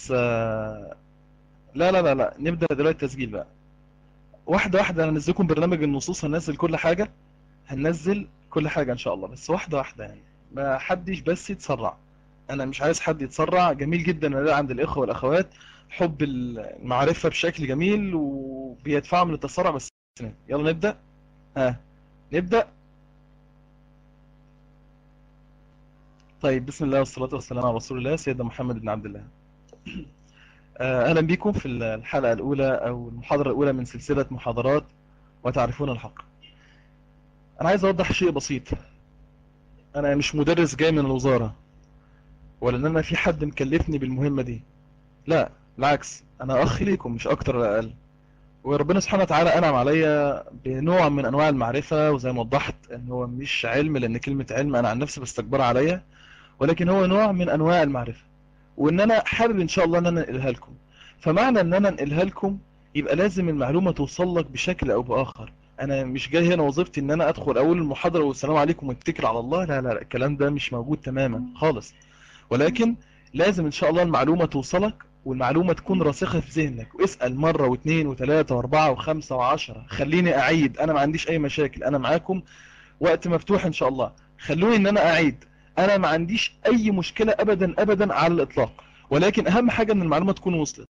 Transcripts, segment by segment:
بس آه، لا لا لا لا نبدأ دلوقتي تسجيل بقى واحدة واحدة هننزلكم برنامج النصوص هننزل كل حاجة هننزل كل حاجة ان شاء الله بس واحدة واحدة يعني ما حدش بس يتسرع انا مش عايز حد يتسرع جميل جدا ان ده عند الاخوة والاخوات حب المعرفة بشكل جميل وبيدفعهم للتسرع بس يلا نبدأ ها نبدأ طيب بسم الله والصلاة والسلام على رسول الله سيدنا محمد بن عبد الله آه، أهلا بكم في الحلقة الأولى أو المحاضرة الأولى من سلسلة محاضرات وتعرفون الحق أنا عايز أوضح شيء بسيط أنا مش مدرس جاي من الوزارة ولا أن أنا في حد مكلفني بالمهمة دي لا بالعكس أنا أخ ليكم مش أكتر ولا أقل وربنا سبحانه وتعالى أنعم عليا بنوع من أنواع المعرفة وزي ما وضحت أن هو مش علم لأن كلمة علم أنا عن نفسي بستكبر عليا ولكن هو نوع من أنواع المعرفة وان انا حابب ان شاء الله ان انا انقلها لكم فمعنى ان انا انقلها لكم يبقى لازم المعلومة توصل لك بشكل او باخر انا مش جاي هنا وظيفتي ان انا ادخل اول المحاضرة والسلام عليكم واتكل على الله لا لا لا الكلام ده مش موجود تماما خالص ولكن لازم ان شاء الله المعلومة توصلك والمعلومة تكون راسخة في ذهنك واسأل مرة واثنين وثلاثة واربعة وخمسة وعشرة خليني اعيد انا ما عنديش اي مشاكل انا معاكم وقت مفتوح ان شاء الله خلوني ان انا اعيد انا ما عنديش اي مشكلة ابدا ابدا على الاطلاق ولكن اهم حاجة ان المعلومة تكون وصلت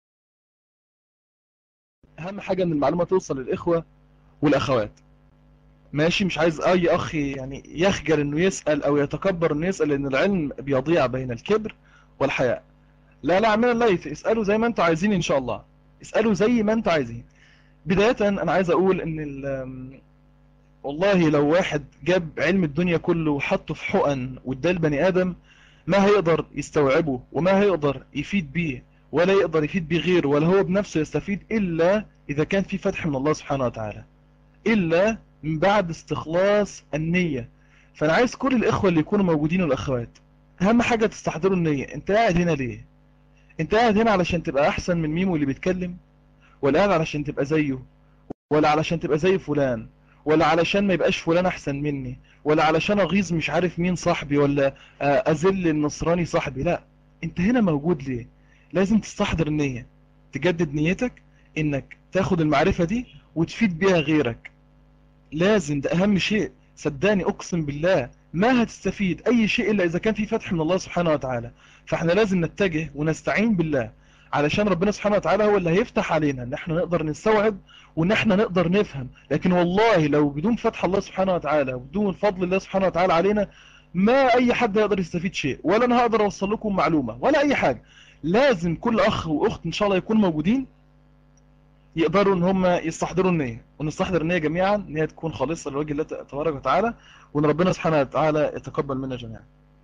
اهم حاجة ان المعلومة توصل للاخوة والاخوات ماشي مش عايز اي اخ يعني يخجل انه يسأل او يتكبر انه يسأل لان العلم بيضيع بين الكبر والحياء لا لا عمنا الليث اسألوا زي ما انتوا عايزين ان شاء الله اسألوا زي ما انتوا عايزين بداية انا عايز اقول ان والله لو واحد جاب علم الدنيا كله وحطه في حقن واداه البني ادم ما هيقدر يستوعبه وما هيقدر يفيد بيه ولا يقدر يفيد بيه غيره ولا هو بنفسه يستفيد إلا إذا كان في فتح من الله سبحانه وتعالى إلا من بعد استخلاص النية فأنا عايز كل الإخوة اللي يكونوا موجودين والأخوات أهم حاجة تستحضروا النية أنت قاعد هنا ليه أنت قاعد هنا علشان تبقى أحسن من ميمو اللي بيتكلم ولا قاعد علشان تبقى زيه ولا علشان تبقى زي فلان ولا علشان ما يبقاش فلان احسن مني ولا علشان اغيظ مش عارف مين صاحبي ولا اذل النصراني صاحبي لا انت هنا موجود ليه لازم تستحضر النية تجدد نيتك انك تاخد المعرفة دي وتفيد بيها غيرك لازم ده اهم شيء صدقني اقسم بالله ما هتستفيد اي شيء الا اذا كان في فتح من الله سبحانه وتعالى فاحنا لازم نتجه ونستعين بالله علشان ربنا سبحانه وتعالى هو اللي هيفتح علينا ان احنا نقدر نستوعب وان احنا نقدر نفهم لكن والله لو بدون فتح الله سبحانه وتعالى وبدون فضل الله سبحانه وتعالى علينا ما اي حد يقدر يستفيد شيء ولا انا هقدر اوصل لكم معلومة ولا اي حاجة لازم كل اخ واخت ان شاء الله يكونوا موجودين يقدروا ان هم يستحضروا النية ونستحضر النية جميعا ان هي تكون خالصة لوجه الله تبارك وتعالى وان ربنا سبحانه وتعالى يتقبل منا جميعا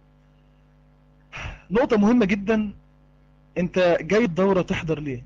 نقطة مهمة جدا انت جاي الدورة تحضر ليه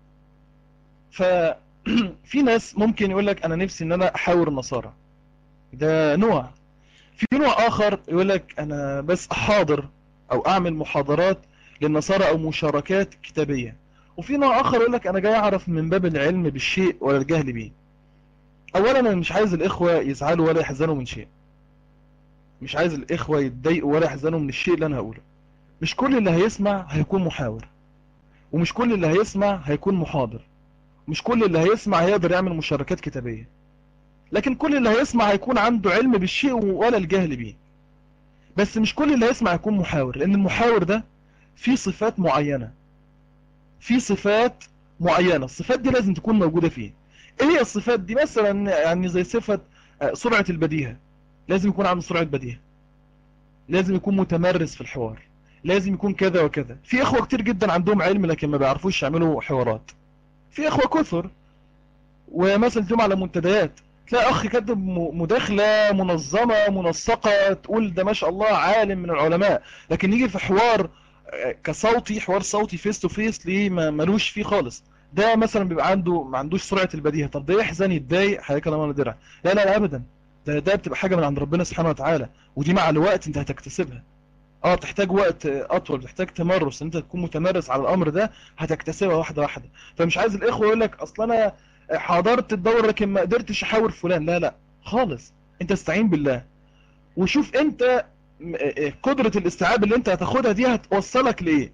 ففي ناس ممكن يقول لك انا نفسي ان انا احاور النصارى ده نوع في نوع اخر يقول لك انا بس احاضر او اعمل محاضرات للنصارى او مشاركات كتابية وفي نوع اخر يقول لك انا جاي اعرف من باب العلم بالشيء ولا الجهل به اولا انا مش عايز الاخوة يزعلوا ولا يحزنوا من شيء مش عايز الاخوة يتضايقوا ولا يحزنوا من الشيء اللي انا هقوله مش كل اللي هيسمع هيكون محاور ومش كل اللي هيسمع هيكون محاضر مش كل اللي هيسمع هيقدر يعمل مشاركات كتابية لكن كل اللي هيسمع هيكون عنده علم بالشيء ولا الجهل بيه بس مش كل اللي هيسمع هيكون محاور لان المحاور ده فيه صفات معينة في صفات معينة الصفات دي لازم تكون موجودة فيه ايه هي الصفات دي مثلا يعني زي صفة سرعة البديهة لازم يكون عنده سرعة بديهة لازم يكون متمرس في الحوار لازم يكون كذا وكذا في اخوة كتير جدا عندهم علم لكن ما بيعرفوش يعملوا حوارات في اخوة كثر ومثلا تقوم على منتديات تلاقي اخ كاتب مداخلة منظمة منسقة تقول ده ما شاء الله عالم من العلماء لكن يجي في حوار كصوتي حوار صوتي فيس تو فيس ليه ملوش فيه خالص ده مثلا بيبقى عنده ما عندوش سرعة البديهة طب ده يحزن يتضايق حضرتك الله ما درع لا لا لا ابدا ده ده بتبقى حاجة من عند ربنا سبحانه وتعالى ودي مع الوقت انت هتكتسبها اه تحتاج وقت اطول تحتاج تمرس ان انت تكون متمرس على الامر ده هتكتسبها واحدة واحدة فمش عايز الاخوة يقول لك اصل انا حضرت الدورة لكن ما قدرتش احاور فلان لا لا خالص انت استعين بالله وشوف انت قدرة الاستيعاب اللي انت هتاخدها دي هتوصلك لايه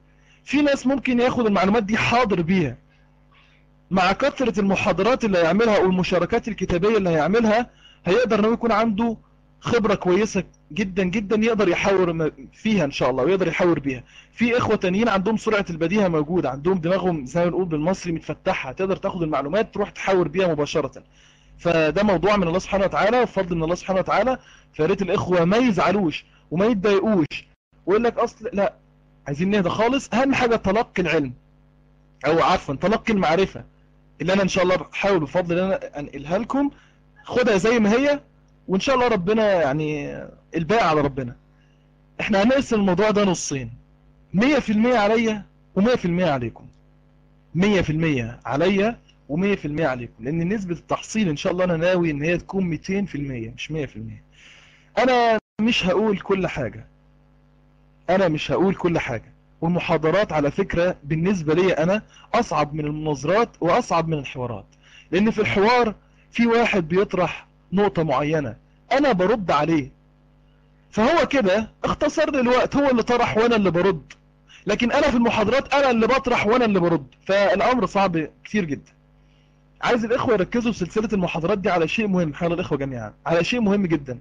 في ناس ممكن ياخد المعلومات دي حاضر بيها مع كثرة المحاضرات اللي هيعملها او المشاركات الكتابية اللي هيعملها هيقدر انه يكون عنده خبرة كويسة جدا جدا يقدر يحاور فيها ان شاء الله ويقدر يحاور بيها في اخوة تانيين عندهم سرعة البديهة موجودة عندهم دماغهم زي ما نقول بالمصري متفتحة تقدر تاخد المعلومات تروح تحاور بيها مباشرة فده موضوع من الله سبحانه وتعالى وفضل من الله سبحانه وتعالى فياريت الاخوة ما يزعلوش وما يتضايقوش ويقول لك اصل لا عايزين نهدى خالص اهم حاجة تلقي العلم او عفوا تلقي المعرفة اللي انا ان شاء الله بحاول بفضل ان انا انقلها لكم خدها زي ما هي وان شاء الله ربنا يعني الباقي على ربنا احنا هنقسم الموضوع ده نصين 100% عليا و100% عليكم 100% عليا و100% عليكم لان نسبة التحصيل ان شاء الله انا ناوي ان هي تكون 200% مش 100% انا مش هقول كل حاجة انا مش هقول كل حاجة والمحاضرات على فكرة بالنسبة لي انا اصعب من المناظرات واصعب من الحوارات لان في الحوار في واحد بيطرح نقطة معينة انا برد عليه فهو كده اختصر لي الوقت هو اللي طرح وانا اللي برد لكن انا في المحاضرات انا اللي بطرح وانا اللي برد فالامر صعب كتير جدا عايز الاخوة يركزوا في سلسلة المحاضرات دي على شيء مهم حول الاخوة جميعا على شيء مهم جدا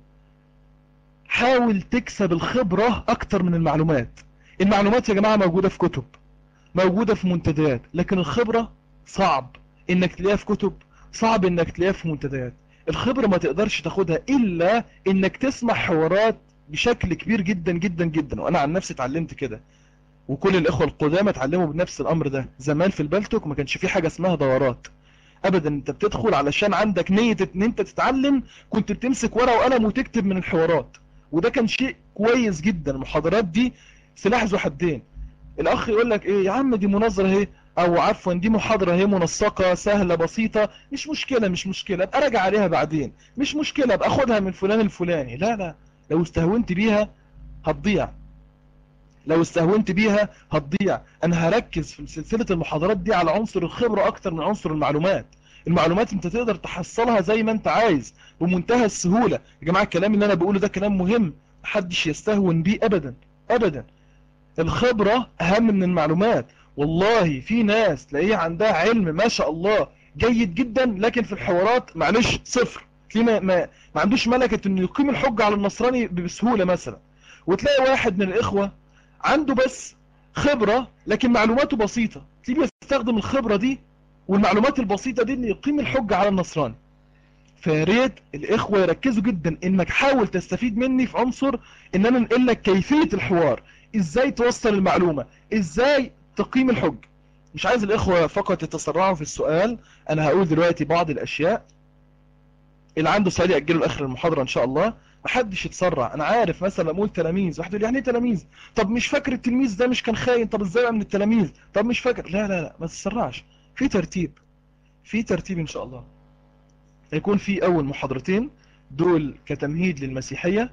حاول تكسب الخبرة اكتر من المعلومات المعلومات يا جماعة موجودة في كتب موجودة في منتديات لكن الخبرة صعب انك تلاقيها في كتب صعب انك تلاقيها في منتديات الخبرة ما تقدرش تاخدها الا انك تسمع حوارات بشكل كبير جدا جدا جدا وانا عن نفسي اتعلمت كده وكل الاخوة القدامى اتعلموا بنفس الامر ده زمان في البلتوك ما كانش في حاجة اسمها دورات ابدا انت بتدخل علشان عندك نية ان انت تتعلم كنت بتمسك ورقة وقلم وتكتب من الحوارات وده كان شيء كويس جدا المحاضرات دي سلاح ذو حدين الاخ يقول لك ايه يا عم دي مناظرة اهي او عفوا دي محاضرة اهي منسقة سهلة بسيطة مش مشكلة مش مشكلة ابقى راجع عليها بعدين مش مشكلة ابقى اخدها من فلان الفلاني لا لا لو استهونت بيها هتضيع لو استهونت بيها هتضيع انا هركز في سلسلة المحاضرات دي على عنصر الخبرة اكتر من عنصر المعلومات المعلومات انت تقدر تحصلها زي ما انت عايز بمنتهى السهولة يا جماعة الكلام اللي انا بقوله ده كلام مهم محدش يستهون بيه ابدا ابدا الخبرة اهم من المعلومات والله في ناس تلاقيه عندها علم ما شاء الله جيد جدا لكن في الحوارات معلش صفر ما, ما, ما عندوش ملكة انه يقيم الحجة على النصراني بسهولة مثلا وتلاقي واحد من الاخوة عنده بس خبرة لكن معلوماته بسيطة تلاقيه بيستخدم الخبرة دي والمعلومات البسيطة دي انه يقيم الحجة على النصراني فياريت الاخوة يركزوا جدا انك حاول تستفيد مني في عنصر ان انا انقل لك كيفية الحوار ازاي توصل المعلومة ازاي تقييم الحج مش عايز الاخوة فقط يتسرعوا في السؤال انا هقول دلوقتي بعض الاشياء اللي عنده سؤال يأجله لاخر المحاضرة ان شاء الله محدش يتسرع انا عارف مثلا اقول تلاميذ واحد يقول يعني ايه تلاميذ طب مش فاكر التلميذ ده مش كان خاين طب ازاي من التلاميذ طب مش فاكر لا لا لا ما تتسرعش في ترتيب في ترتيب ان شاء الله هيكون في اول محاضرتين دول كتمهيد للمسيحية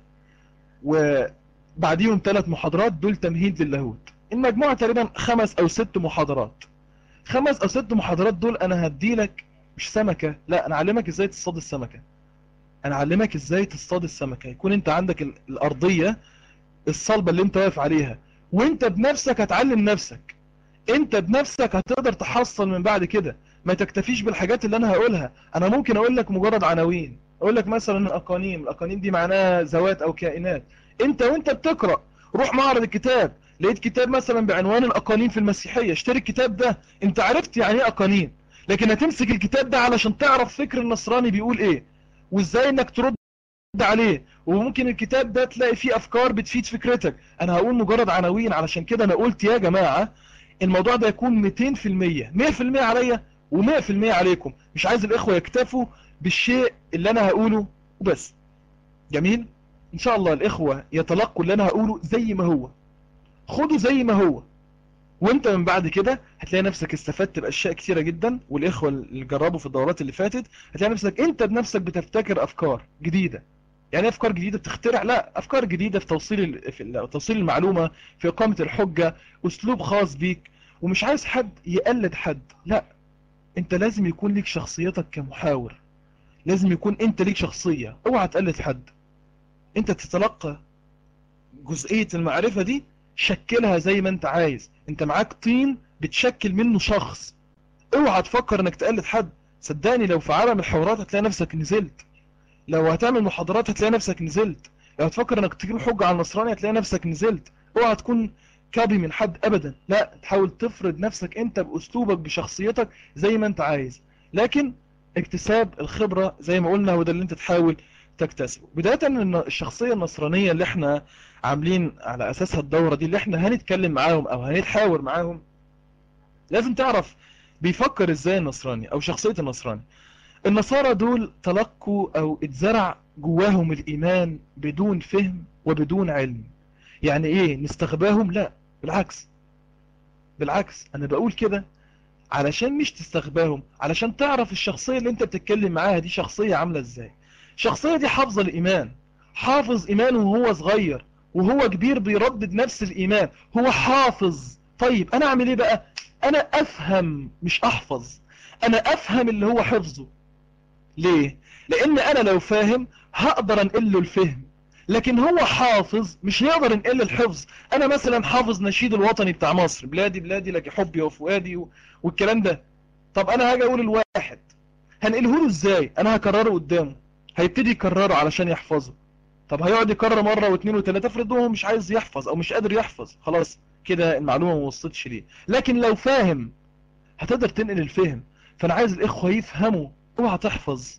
وبعديهم ثلاث محاضرات دول تمهيد للاهوت المجموعة تقريبا خمس او ست محاضرات خمس او ست محاضرات دول انا هديلك مش سمكة لا انا اعلمك ازاي تصطاد السمكة انا اعلمك ازاي تصطاد السمكة يكون انت عندك الارضية الصلبة اللي انت واقف عليها وانت بنفسك هتعلم نفسك انت بنفسك هتقدر تحصل من بعد كده ما تكتفيش بالحاجات اللي انا هقولها انا ممكن اقول لك مجرد عناوين اقول لك مثلا الاقانيم الاقانيم دي معناها ذوات او كائنات انت وانت بتقرأ روح معرض الكتاب لقيت كتاب مثلا بعنوان الاقانيم في المسيحية اشتري الكتاب ده انت عرفت يعني ايه اقانيم لكن هتمسك الكتاب ده علشان تعرف فكر النصراني بيقول ايه وازاي انك ترد عليه وممكن الكتاب ده تلاقي فيه افكار بتفيد فكرتك انا هقول مجرد عناوين علشان كده انا قلت يا جماعة الموضوع ده يكون 200% 100% عليا و100% عليكم مش عايز الاخوة يكتفوا بالشيء اللي انا هقوله وبس جميل ان شاء الله الاخوة يتلقوا اللي انا هقوله زي ما هو خده زي ما هو وانت من بعد كده هتلاقي نفسك استفدت باشياء كثيرة جدا والاخوة اللي جربوا في الدورات اللي فاتت هتلاقي نفسك انت بنفسك بتفتكر افكار جديدة يعني افكار جديدة بتخترع لا افكار جديدة في توصيل في توصيل المعلومة في اقامة الحجة اسلوب خاص بيك ومش عايز حد يقلد حد لا انت لازم يكون ليك شخصيتك كمحاور لازم يكون انت ليك شخصية اوعى تقلد حد انت تتلقى جزئية المعرفة دي شكلها زي ما انت عايز انت معاك طين بتشكل منه شخص اوعى تفكر انك تقلد حد صدقني لو في عالم الحوارات هتلاقي نفسك نزلت لو هتعمل محاضرات هتلاقي نفسك نزلت لو هتفكر انك تجيب حجة على النصراني هتلاقي نفسك نزلت اوعى تكون كابي من حد ابدا لا تحاول تفرض نفسك انت باسلوبك بشخصيتك زي ما انت عايز لكن اكتساب الخبرة زي ما قلنا هو ده اللي انت تحاول تكتسبه بداية ان الشخصية النصرانية اللي احنا عاملين على اساسها الدورة دي اللي احنا هنتكلم معاهم او هنتحاور معاهم لازم تعرف بيفكر ازاي النصراني او شخصية النصراني النصارى دول تلقوا او اتزرع جواهم الايمان بدون فهم وبدون علم يعني ايه نستغباهم لا بالعكس بالعكس انا بقول كده علشان مش تستغباهم علشان تعرف الشخصية اللي انت بتتكلم معاها دي شخصية عاملة ازاي الشخصية دي حافظة الايمان حافظ ايمانه وهو صغير وهو كبير بيردد نفس الايمان هو حافظ طيب انا اعمل ايه بقى انا افهم مش احفظ انا افهم اللي هو حفظه ليه لان انا لو فاهم هقدر انقل له الفهم لكن هو حافظ مش هيقدر ينقل الحفظ انا مثلا حافظ نشيد الوطني بتاع مصر بلادي بلادي لك حبي وفؤادي و... والكلام ده طب انا هاجي اقول الواحد هنقله له ازاي انا هكرره قدامه هيبتدي يكرره علشان يحفظه طب هيقعد يكرر مرة واثنين وثلاثة افرض هو مش عايز يحفظ او مش قادر يحفظ خلاص كده المعلومة ما وصلتش ليه لكن لو فاهم هتقدر تنقل الفهم فانا عايز الاخوة يفهموا اوعى تحفظ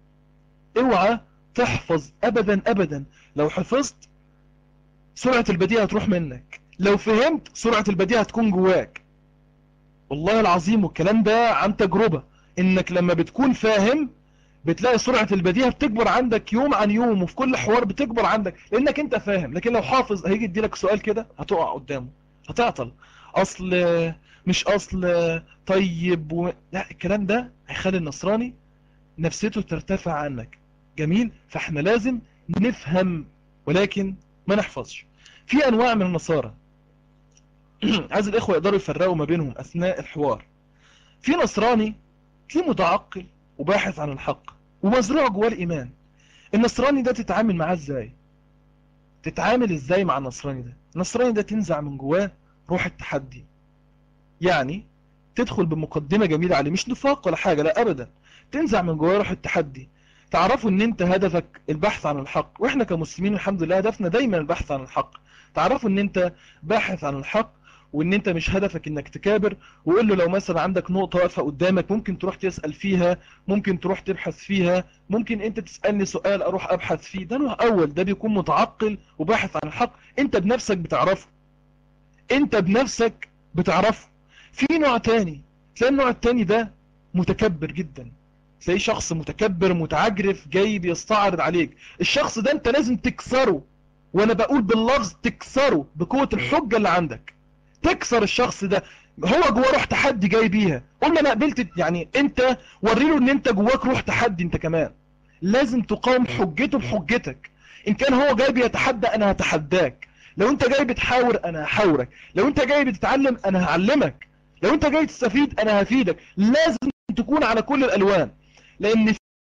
اوعى تحفظ ابدا ابدا لو حفظت سرعة البديهة هتروح منك لو فهمت سرعة البديهة هتكون جواك والله العظيم والكلام ده عن تجربة انك لما بتكون فاهم بتلاقي سرعة البديهة بتكبر عندك يوم عن يوم وفي كل حوار بتكبر عندك لانك انت فاهم لكن لو حافظ هيجي يديلك سؤال كده هتقع قدامه هتعطل اصل مش اصل طيب و... لا الكلام ده هيخلي النصراني نفسيته ترتفع عنك جميل فاحنا لازم نفهم ولكن ما نحفظش في انواع من النصارى عايز الاخوة يقدروا يفرقوا ما بينهم اثناء الحوار في نصراني تلاقيه متعقل وباحث عن الحق ومزروع جواه الايمان النصراني ده تتعامل معاه ازاي تتعامل ازاي مع النصراني ده النصراني ده تنزع من جواه روح التحدي يعني تدخل بمقدمة جميلة عليه مش نفاق ولا حاجة لا ابدا تنزع من جواه روح التحدي تعرفوا ان انت هدفك البحث عن الحق واحنا كمسلمين الحمد لله هدفنا دايما البحث عن الحق تعرفوا ان انت باحث عن الحق وان انت مش هدفك انك تكابر وقول له لو مثلا عندك نقطة واقفة قدامك ممكن تروح تسأل فيها ممكن تروح تبحث فيها ممكن انت تسألني سؤال اروح ابحث فيه ده نوع اول ده بيكون متعقل وباحث عن الحق انت بنفسك بتعرفه انت بنفسك بتعرفه في نوع تاني تلاقي النوع التاني ده متكبر جدا تلاقيه شخص متكبر متعجرف جاي بيستعرض عليك الشخص ده انت لازم تكسره وانا بقول باللفظ تكسره بقوة الحجة اللي عندك تكسر الشخص ده هو جواه روح تحدي جاي بيها قول له انا قبلت يعني انت وريله ان انت جواك روح تحدي انت كمان لازم تقاوم حجته بحجتك ان كان هو جاي بيتحدى انا هتحداك لو انت جاي بتحاور انا هحاورك لو انت جاي بتتعلم انا هعلمك لو انت جاي تستفيد انا هفيدك لازم تكون على كل الالوان لان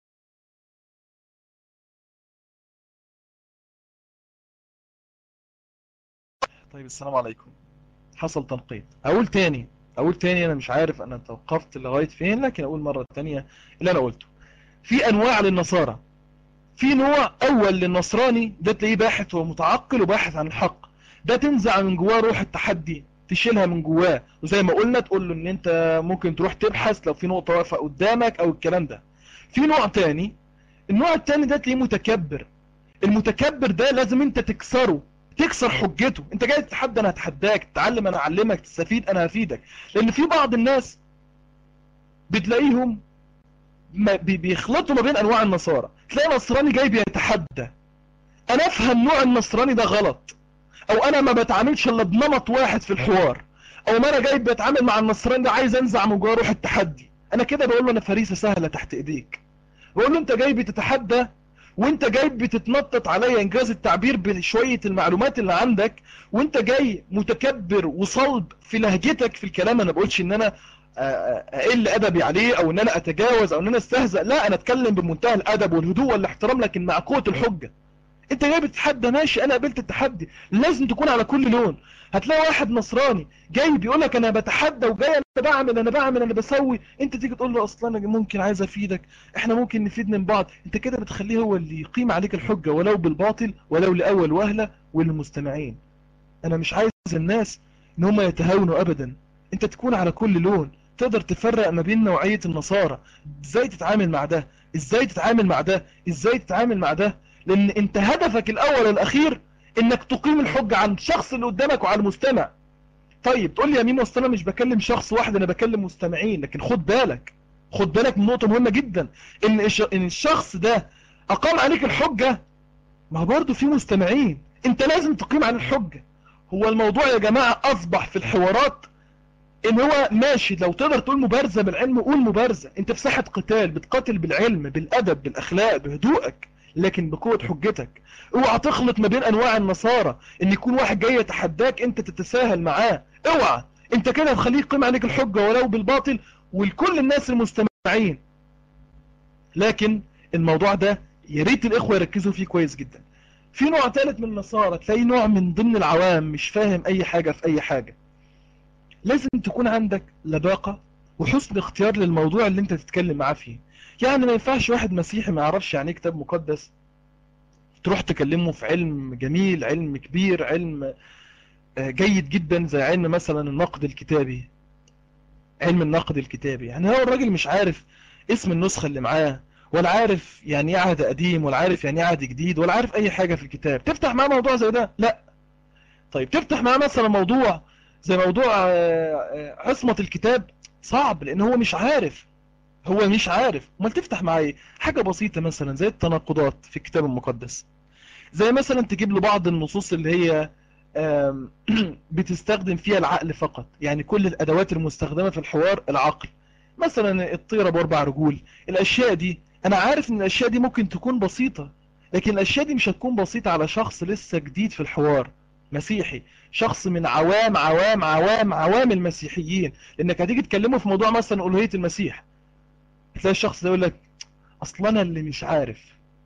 طيب السلام عليكم حصل تنقيط اقول تاني اقول تاني انا مش عارف انا توقفت لغاية فين لكن اقول مرة تانية اللي انا قلته في انواع للنصارى في نوع اول للنصراني ده تلاقيه باحث ومتعقل وباحث عن الحق ده تنزع من جواه روح التحدي تشيلها من جواه وزي ما قلنا تقول له ان انت ممكن تروح تبحث لو في نقطة واقفة قدامك او الكلام ده في نوع تاني النوع التاني ده تلاقيه متكبر المتكبر ده لازم انت تكسره تكسر حجته انت جاي تتحدى انا هتحداك تتعلم انا اعلمك تستفيد انا هفيدك لان في بعض الناس بتلاقيهم ما بيخلطوا ما بين انواع النصارى تلاقي نصراني جاي بيتحدى انا افهم نوع النصراني ده غلط او انا ما بتعاملش الا بنمط واحد في الحوار او ما انا جاي بتعامل مع النصراني ده عايز انزع من جواه روح التحدي انا كده بقول له انا فريسه سهله تحت ايديك بقول له انت جاي بتتحدى وانت جاي بتتنطط عليا انجاز التعبير بشوية المعلومات اللي عندك وانت جاي متكبر وصلب في لهجتك في الكلام انا بقولش ان انا اقل ادبي عليه او ان انا اتجاوز او ان انا استهزأ لا انا اتكلم بمنتهى الادب والهدوء والاحترام لكن مع قوة الحجة انت جاي بتتحدى ماشي انا قبلت التحدي لازم تكون على كل لون هتلاقي واحد نصراني جاي بيقول لك انا بتحدى وجاي انا بعمل انا بعمل انا بسوي انت تيجي تقول له اصلا انا ممكن عايز افيدك احنا ممكن نفيد من بعض انت كده بتخليه هو اللي يقيم عليك الحجة ولو بالباطل ولو لاول وهلة وللمستمعين انا مش عايز الناس ان هم يتهاونوا ابدا انت تكون على كل لون تقدر تفرق ما بين نوعية النصارى ازاي تتعامل مع ده ازاي تتعامل مع ده ازاي تتعامل مع ده لان انت هدفك الاول والاخير انك تقيم الحجة عن الشخص اللي قدامك وعلى المستمع طيب تقول لي يا مين اصل انا مش بكلم شخص واحد انا بكلم مستمعين لكن خد بالك خد بالك من نقطة مهمة جدا ان ان الشخص ده اقام عليك الحجة ما برضه في مستمعين انت لازم تقيم عن الحجة هو الموضوع يا جماعة اصبح في الحوارات ان هو ماشي لو تقدر تقول مبارزة بالعلم قول مبارزة انت في ساحة قتال بتقاتل بالعلم بالادب بالاخلاق بهدوءك لكن بقوة حجتك اوعى تخلط ما بين انواع النصارى ان يكون واحد جاي يتحداك انت تتساهل معاه اوعى انت كده هتخليه يقيم عليك الحجة ولو بالباطل ولكل الناس المستمعين لكن الموضوع ده يا ريت الاخوة يركزوا فيه كويس جدا في نوع ثالث من النصارى تلاقي نوع من ضمن العوام مش فاهم اي حاجة في اي حاجة لازم تكون عندك لباقة وحسن اختيار للموضوع اللي انت تتكلم معاه فيه يعني ما ينفعش واحد مسيحي ما يعرفش يعني ايه كتاب مقدس تروح تكلمه في علم جميل علم كبير علم جيد جدا زي علم مثلا النقد الكتابي علم النقد الكتابي يعني هو الراجل مش عارف اسم النسخة اللي معاه ولا عارف يعني ايه عهد قديم ولا عارف يعني ايه عهد جديد ولا عارف اي حاجة في الكتاب تفتح معاه موضوع زي ده لا طيب تفتح معاه مثلا موضوع زي موضوع عصمة الكتاب صعب لان هو مش عارف هو مش عارف امال تفتح معاه حاجة بسيطة مثلا زي التناقضات في الكتاب المقدس زي مثلا تجيب له بعض النصوص اللي هي بتستخدم فيها العقل فقط يعني كل الادوات المستخدمة في الحوار العقل مثلا الطيرة باربع رجول الاشياء دي انا عارف ان الاشياء دي ممكن تكون بسيطة لكن الاشياء دي مش هتكون بسيطة على شخص لسه جديد في الحوار مسيحي شخص من عوام عوام عوام عوام المسيحيين لانك هتيجي تكلمه في موضوع مثلا الوهية المسيح تلاقي الشخص ده يقول لك اصلا انا اللي مش عارف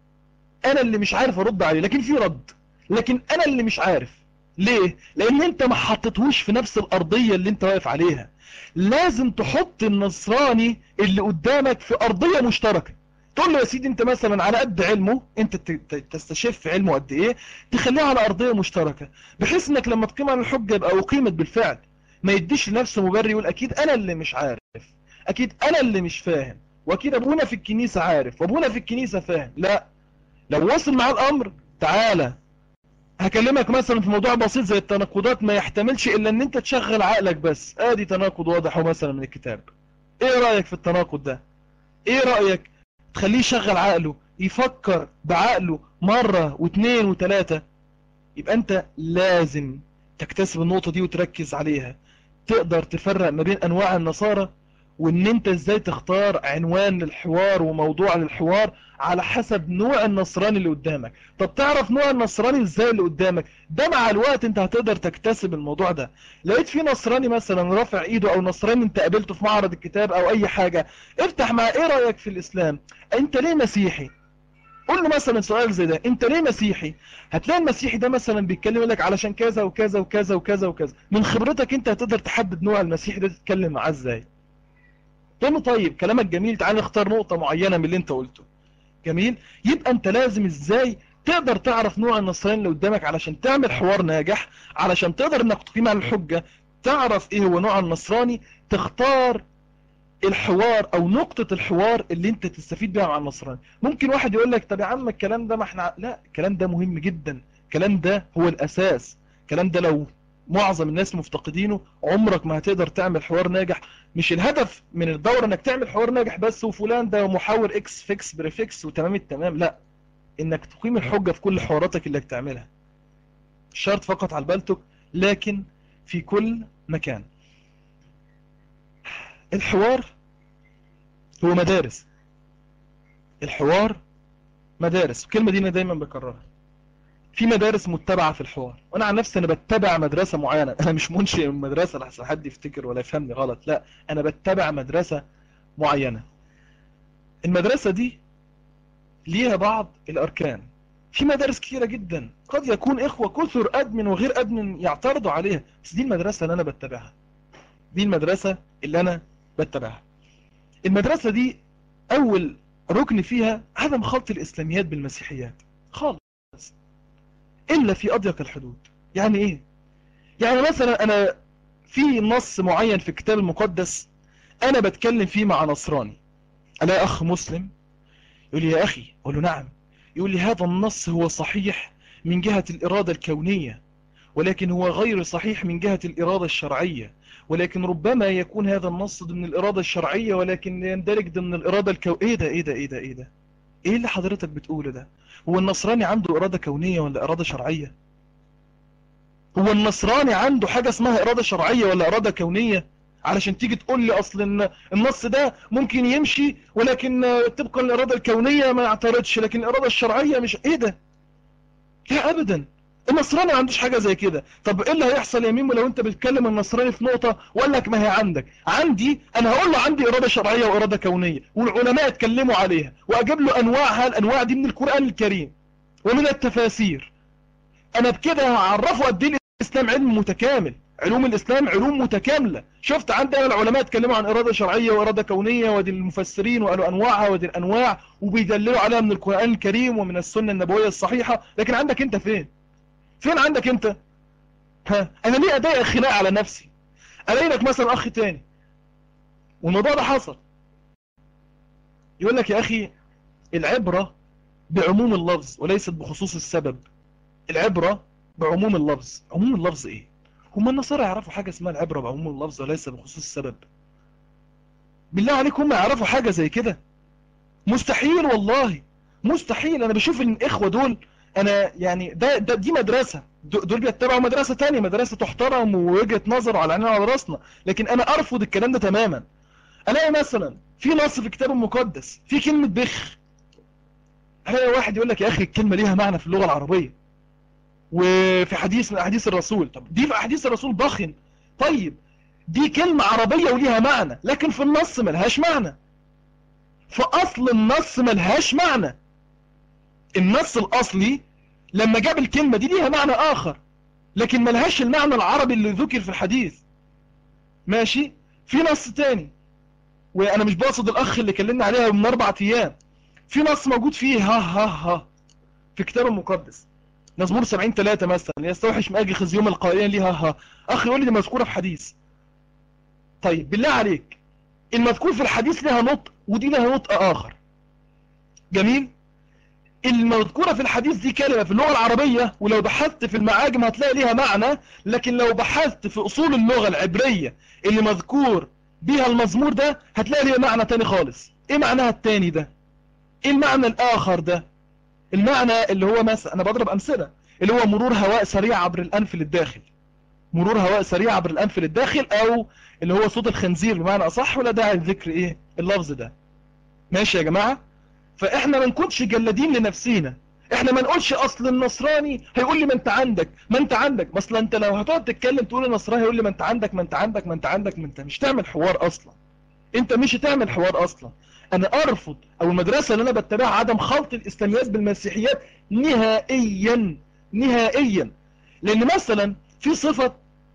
انا اللي مش عارف ارد عليه لكن في رد لكن انا اللي مش عارف ليه لان انت ما حطيتهوش في نفس الارضية اللي انت واقف عليها لازم تحط النصراني اللي قدامك في ارضية مشتركة تقول له يا سيدي انت مثلا على قد علمه انت تستشف علمه قد ايه تخليه على ارضية مشتركة بحيث انك لما تقيم عن الحجة يبقى اقيمت بالفعل ما يديش لنفسه مبرر يقول اكيد انا اللي مش عارف اكيد انا اللي مش فاهم واكيد ابونا في الكنيسة عارف وابونا في الكنيسة فاهم لا لو وصل معاه الامر تعالى هكلمك مثلا في موضوع بسيط زي التناقضات ما يحتملش الا ان انت تشغل عقلك بس ادي تناقض واضح مثلا من الكتاب ايه رأيك في التناقض ده ايه رأيك تخليه يشغل عقله يفكر بعقله مرة واثنين وثلاثة يبقى انت لازم تكتسب النقطة دي وتركز عليها تقدر تفرق ما بين انواع النصارى وان انت ازاي تختار عنوان للحوار وموضوع للحوار على حسب نوع النصراني اللي قدامك طب تعرف نوع النصراني ازاي اللي قدامك ده مع الوقت انت هتقدر تكتسب الموضوع ده لقيت في نصراني مثلا رافع ايده او نصراني انت قابلته في معرض الكتاب او اي حاجة افتح مع ايه رأيك في الاسلام انت ليه مسيحي قول له مثلا سؤال زي ده انت ليه مسيحي هتلاقي المسيحي ده مثلا بيتكلم لك علشان كذا وكذا وكذا وكذا وكذا من خبرتك انت هتقدر تحدد نوع المسيحي ده تتكلم معاه ازاي تقول له طيب كلامك جميل تعال نختار نقطة معينة من اللي انت قلته جميل يبقى انت لازم ازاي تقدر تعرف نوع النصراني اللي قدامك علشان تعمل حوار ناجح علشان تقدر انك تقيم على الحجة تعرف ايه هو نوع النصراني تختار الحوار او نقطة الحوار اللي انت تستفيد بيها مع النصراني ممكن واحد يقول لك طب يا عم الكلام ده ما احنا لا الكلام ده مهم جدا الكلام ده هو الاساس الكلام ده لو معظم الناس مفتقدينه عمرك ما هتقدر تعمل حوار ناجح مش الهدف من الدورة انك تعمل حوار ناجح بس وفلان ده محاور اكس فيكس بريفكس وتمام التمام لا انك تقيم الحجة في كل حواراتك اللي بتعملها شرط فقط على البلتك لكن في كل مكان الحوار هو مدارس الحوار مدارس الكلمة دي انا دايما بكررها في مدارس متبعة في الحوار وانا عن نفسي انا بتبع مدرسة معينة انا مش منشئ من مدرسة لحسن حد يفتكر ولا يفهمني غلط لا انا بتبع مدرسة معينة المدرسة دي ليها بعض الاركان في مدارس كثيرة جدا قد يكون إخوة كثر أدمن وغير أدمن يعترضوا عليها بس دي المدرسة اللي أنا بتبعها دي المدرسة اللي أنا بتبعها المدرسة دي أول ركن فيها عدم خلط الإسلاميات بالمسيحيات خالص إلا في أضيق الحدود يعني إيه؟ يعني مثلا أنا في نص معين في الكتاب المقدس أنا بتكلم فيه مع نصراني ألاقي أخ مسلم يقول لي يا أخي أقول له نعم يقول لي هذا النص هو صحيح من جهة الإرادة الكونية ولكن هو غير صحيح من جهة الإرادة الشرعية ولكن ربما يكون هذا النص ضمن الإرادة الشرعية ولكن يندرج ضمن الإرادة الكو إيه ده إيه ده إيه ده إيه ده إيه اللي حضرتك بتقوله ده هو النصراني عنده إرادة كونية ولا إرادة شرعية هو النصراني عنده حاجة اسمها إرادة شرعية ولا إرادة كونية علشان تيجي تقول لي أصل إن النص ده ممكن يمشي ولكن طبقا للإرادة الكونية ما يعترضش لكن الإرادة الشرعية مش إيه ده لا أبدا النصراني ما عندوش حاجة زي كده طب ايه اللي هيحصل يا ميمو لو انت بتكلم النصراني في نقطة وقال لك ما هي عندك عندي انا هقول له عندي ارادة شرعية وارادة كونية والعلماء اتكلموا عليها واجيب له انواعها الانواع دي من القرآن الكريم ومن التفاسير انا بكده هعرفه قد ايه الاسلام علم متكامل علوم الاسلام علوم متكاملة شفت عندنا العلماء اتكلموا عن ارادة شرعية وارادة كونية ودي المفسرين وقالوا انواعها ودي الانواع وبيدللوا عليها من القرآن الكريم ومن السنة النبوية الصحيحة لكن عندك انت فين فين عندك انت ها انا ليه اضايق خناق على نفسي الاقي لك مثلا اخ تاني والموضوع ده حصل يقول لك يا اخي العبرة بعموم اللفظ وليست بخصوص السبب العبرة بعموم اللفظ عموم اللفظ ايه هم النصارى يعرفوا حاجة اسمها العبرة بعموم اللفظ وليس بخصوص السبب بالله عليكم هم يعرفوا حاجة زي كده مستحيل والله مستحيل انا بشوف ان الاخوة دول انا يعني ده, ده دي مدرسة دول بيتبعوا مدرسة تانية مدرسة تحترم ووجهة نظر على عيننا وعلى راسنا لكن انا ارفض الكلام ده تماما الاقي مثلا في نص في الكتاب المقدس في كلمة بخ الاقي واحد يقول لك يا اخي الكلمة ليها معنى في اللغة العربية وفي حديث من احاديث الرسول طب دي في احاديث الرسول بخن طيب دي كلمة عربية وليها معنى لكن في النص ملهاش معنى في اصل النص ملهاش معنى النص الاصلي لما جاب الكلمة دي ليها معنى آخر لكن ملهاش المعنى العربي اللي ذكر في الحديث ماشي في نص تاني وانا مش بقصد الاخ اللي كلمنا عليها من اربع ايام في نص موجود فيه ها ها ها في كتاب المقدس مزمور 70 3 مثلا يستوحش ماجي خزيوم القائلين ليها ها اخ يقول لي دي مذكوره في حديث طيب بالله عليك المذكور في الحديث لها نطق ودي لها نطق اخر جميل المذكورة في الحديث دي كلمة في اللغة العربية ولو بحثت في المعاجم هتلاقي ليها معنى لكن لو بحثت في أصول اللغة العبرية اللي مذكور بيها المزمور ده هتلاقي ليها معنى تاني خالص ايه معناها التاني ده ايه المعنى الآخر ده المعنى اللي هو مثلا انا بضرب امثلة اللي هو مرور هواء سريع عبر الانف للداخل مرور هواء سريع عبر الانف للداخل او اللي هو صوت الخنزير بمعنى اصح ولا داعي لذكر ايه اللفظ ده ماشي يا جماعة فاحنا ما نكونش جلادين لنفسينا احنا ما نقولش اصل النصراني هيقول لي ما انت عندك ما انت عندك ما اصل انت لو هتقعد تتكلم تقول النصراني هيقول لي ما انت عندك ما انت عندك ما انت عندك ما انت مش تعمل حوار اصلا انت مش هتعمل حوار اصلا انا ارفض او المدرسة اللي انا بتبعها عدم خلط الاسلاميات بالمسيحيات نهائيا نهائيا لان مثلا في صفة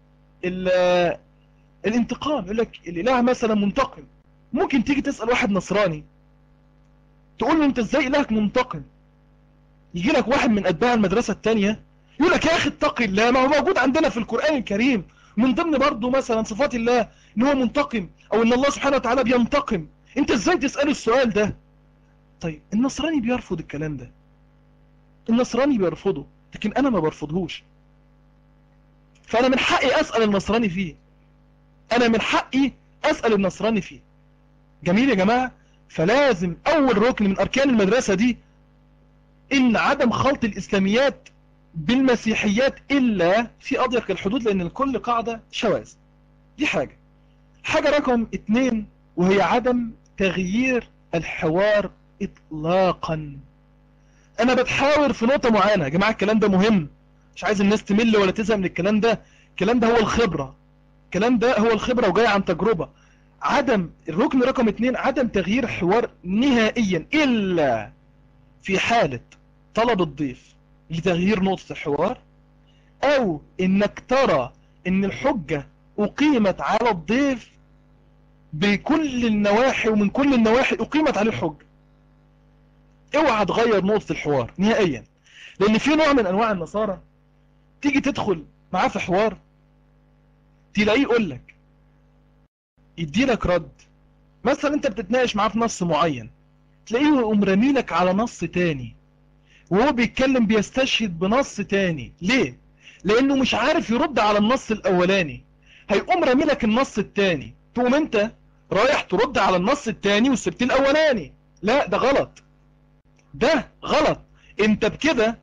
الانتقام يقول لك الاله مثلا منتقم ممكن تيجي تسأل واحد نصراني تقول له انت ازاي الهك منتقم يجي لك واحد من اتباع المدرسة التانية يقول لك يا اخي اتقي الله ما هو موجود عندنا في القرآن الكريم من ضمن برضه مثلا صفات الله ان هو منتقم او ان الله سبحانه وتعالى بينتقم انت ازاي تسأل السؤال ده طيب النصراني بيرفض الكلام ده النصراني بيرفضه لكن انا ما برفضهوش فانا من حقي اسأل النصراني فيه انا من حقي اسأل النصراني فيه جميل يا جماعة فلازم اول ركن من اركان المدرسة دي ان عدم خلط الاسلاميات بالمسيحيات الا في اضيق الحدود لان الكل قاعدة شواذ دي حاجة حاجة رقم اتنين وهي عدم تغيير الحوار اطلاقا انا بتحاور في نقطة معينة يا جماعة الكلام ده مهم مش عايز الناس تمل ولا تزهق من الكلام ده الكلام ده هو الخبرة الكلام ده هو الخبرة وجاي عن تجربة عدم الركن رقم اتنين عدم تغيير حوار نهائيا إلا في حالة طلب الضيف لتغيير نقطة الحوار او انك ترى ان الحجة اقيمت على الضيف بكل النواحي ومن كل النواحي اقيمت عليه الحجة اوعى تغير نقطة الحوار نهائيا لان في نوع من انواع النصارى تيجي تدخل معاه في حوار تلاقيه يقول لك يدي لك رد مثلا انت بتتناقش معاه في نص معين تلاقيه يقوم راميلك على نص تاني وهو بيتكلم بيستشهد بنص تاني ليه لانه مش عارف يرد على النص الاولاني هيقوم راميلك النص التاني تقوم انت رايح ترد على النص التاني وسبت الاولاني لا ده غلط ده غلط انت بكده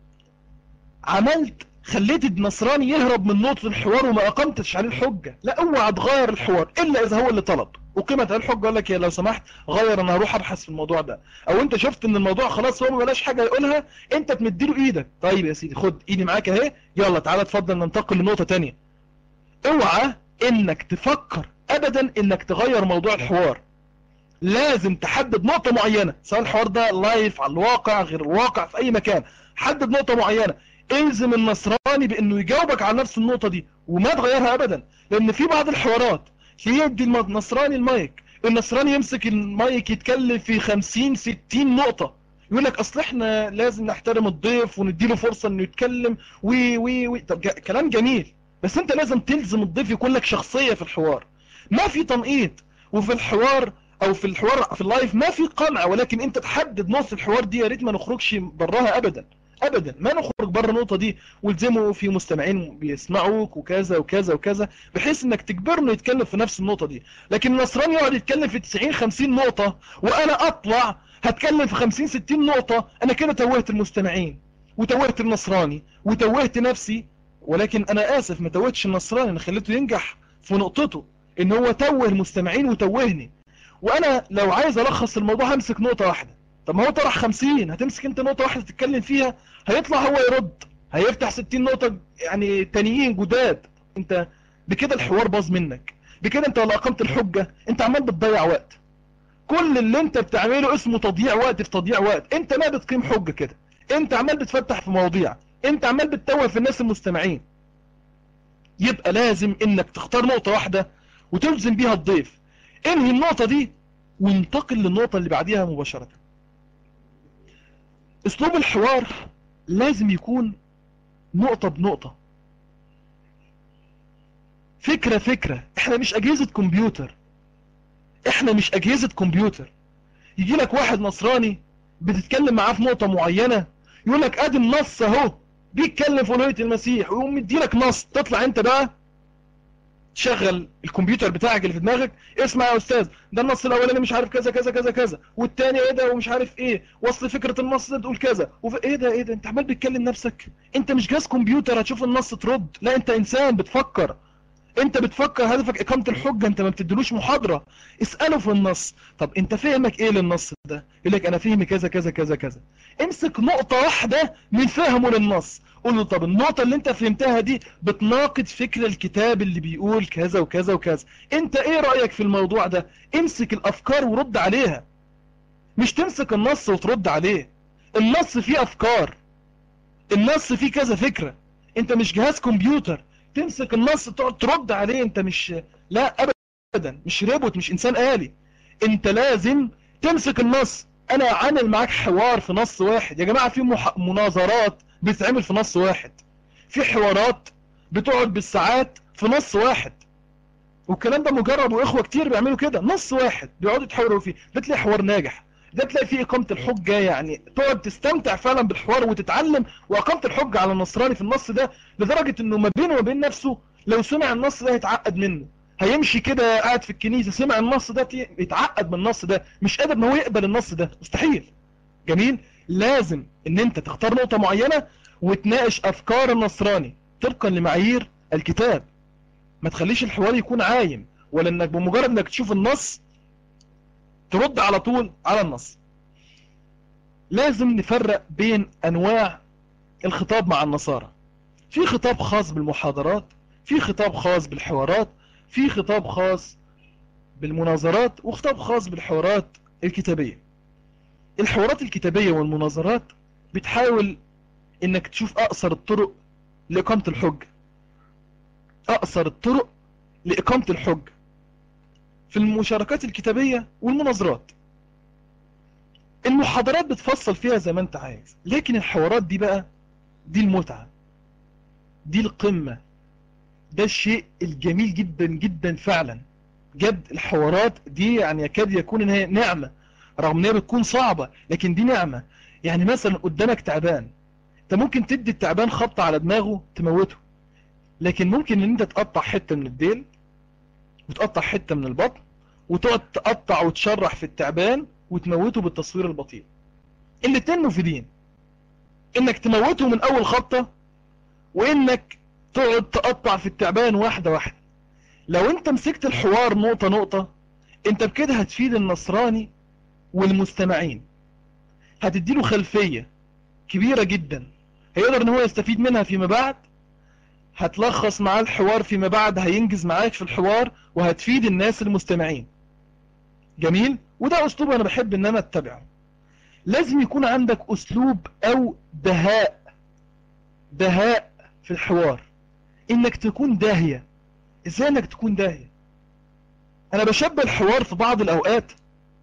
عملت خليت النصراني يهرب من نقطة الحوار وما اقمتش عليه الحجة لا اوعى تغير الحوار الا اذا هو اللي طلب وقيمت عليه الحجة قال لك يا لو سمحت غير انا هروح ابحث في الموضوع ده او انت شفت ان الموضوع خلاص هو ما بلاش حاجة يقولها انت تمديله ايدك طيب يا سيدي خد ايدي معاك اهي يلا تعالى اتفضل ننتقل لنقطة تانية اوعى انك تفكر ابدا انك تغير موضوع الحوار لازم تحدد نقطة معينة سواء الحوار ده لايف على الواقع غير الواقع في اي مكان حدد نقطة معينة الزم النصراني بانه يجاوبك على نفس النقطة دي وما تغيرها ابدا لان في بعض الحوارات يدي النصراني المايك النصراني يمسك المايك يتكلم في 50 60 نقطة يقول لك اصل احنا لازم نحترم الضيف ونديله فرصة انه يتكلم وي وي وي طب كلام جميل بس انت لازم تلزم الضيف يكون لك شخصية في الحوار ما في تنقيط وفي الحوار او في الحوار في اللايف ما في قمع ولكن انت تحدد نص الحوار دي يا ريت ما نخرجش براها ابدا ابدا ما نخرج بره النقطه دي والزموا في مستمعين بيسمعوك وكذا وكذا وكذا بحيث انك تجبره انه يتكلم في نفس النقطه دي لكن النصراني يقعد يتكلم في 90 50 نقطه وانا اطلع هتكلم في 50 60 نقطه انا كده توهت المستمعين وتوهت النصراني وتوهت نفسي ولكن انا اسف ما توهتش النصراني انا خليته ينجح في نقطته ان هو توه المستمعين وتوهني وانا لو عايز الخص الموضوع همسك نقطه واحده طب ما هو طرح 50 هتمسك انت نقطة واحدة تتكلم فيها هيطلع هو يرد هيفتح 60 نقطة يعني تانيين جداد انت بكده الحوار باظ منك بكده انت ولا اقمت الحجة انت عمال بتضيع وقت كل اللي انت بتعمله اسمه تضييع وقت في تضييع وقت انت ما بتقيم حجة كده انت عمال بتفتح في مواضيع انت عمال بتتوه في الناس المستمعين يبقى لازم انك تختار نقطة واحدة وتلزم بيها الضيف انهي النقطة دي وانتقل للنقطة اللي بعديها مباشرة اسلوب الحوار لازم يكون نقطة بنقطة فكرة فكرة احنا مش اجهزة كمبيوتر احنا مش اجهزة كمبيوتر يجي لك واحد نصراني بتتكلم معاه في نقطة معينة يقول لك ادي النص اهو بيتكلم في الوهية المسيح ويقوم مديلك نص تطلع انت بقى تشغل الكمبيوتر بتاعك اللي في دماغك اسمع يا استاذ ده النص الاولاني مش عارف كذا كذا كذا كذا والتاني ايه ده ومش عارف ايه وصل فكره النص ده تقول كذا وف... ايه ده ايه ده انت عمال بتكلم نفسك انت مش جهاز كمبيوتر هتشوف النص ترد لا انت انسان بتفكر انت بتفكر هدفك اقامه الحجه انت ما بتديلوش محاضره اساله في النص طب انت فهمك ايه للنص ده يقول لك انا فهمي كذا كذا كذا كذا امسك نقطه واحده من فهمه للنص قول له طب النقطة اللي انت فهمتها دي بتناقض فكر الكتاب اللي بيقول كذا وكذا وكذا انت ايه رأيك في الموضوع ده امسك الافكار ورد عليها مش تمسك النص وترد عليه النص فيه افكار النص فيه كذا فكرة انت مش جهاز كمبيوتر تمسك النص تقعد ترد عليه انت مش لا ابدا مش روبوت مش انسان آلي انت لازم تمسك النص انا عامل معاك حوار في نص واحد يا جماعة في مح... مناظرات بتتعمل في نص واحد في حوارات بتقعد بالساعات في نص واحد والكلام ده مجرب واخوة كتير بيعملوا كده نص واحد بيقعدوا يتحاوروا فيه ده تلاقي حوار ناجح ده تلاقي فيه إقامة الحجة يعني تقعد تستمتع فعلا بالحوار وتتعلم وإقامة الحجة على النصراني في النص ده لدرجة انه ما بينه وبين نفسه لو سمع النص ده يتعقد منه هيمشي كده قاعد في الكنيسة سمع النص ده يتعقد من النص ده مش قادر ان هو يقبل النص ده مستحيل جميل لازم ان انت تختار نقطة معينة وتناقش افكار النصراني طبقا لمعايير الكتاب ما تخليش الحوار يكون عايم ولا انك بمجرد انك تشوف النص ترد على طول على النص لازم نفرق بين انواع الخطاب مع النصارى في خطاب خاص بالمحاضرات في خطاب خاص بالحوارات في خطاب خاص بالمناظرات وخطاب خاص بالحوارات الكتابية الحوارات الكتابية والمناظرات بتحاول انك تشوف اقصر الطرق لاقامة الحجة اقصر الطرق لاقامة الحجة في المشاركات الكتابية والمناظرات المحاضرات بتفصل فيها زي ما انت عايز لكن الحوارات دي بقى دي المتعة دي القمة ده الشيء الجميل جدا جدا فعلا جد الحوارات دي يعني يكاد يكون انها نعمة رغم انها بتكون صعبة لكن دي نعمة يعني مثلا قدامك تعبان انت ممكن تدي التعبان خبطة على دماغه تموته لكن ممكن ان انت تقطع حتة من الديل وتقطع حتة من البطن وتقعد تقطع وتشرح في التعبان وتموته بالتصوير البطيء الاتنين مفيدين انك تموته من اول خبطة وانك تقعد تقطع في التعبان واحدة واحدة لو انت مسكت الحوار نقطة نقطة انت بكده هتفيد النصراني والمستمعين هتديله خلفية كبيرة جدا هيقدر ان هو يستفيد منها فيما بعد هتلخص معاه الحوار فيما بعد هينجز معاك في الحوار وهتفيد الناس المستمعين جميل وده اسلوب انا بحب ان انا اتبعه لازم يكون عندك اسلوب او دهاء دهاء في الحوار انك تكون داهية ازاي انك تكون داهية انا بشبه الحوار في بعض الاوقات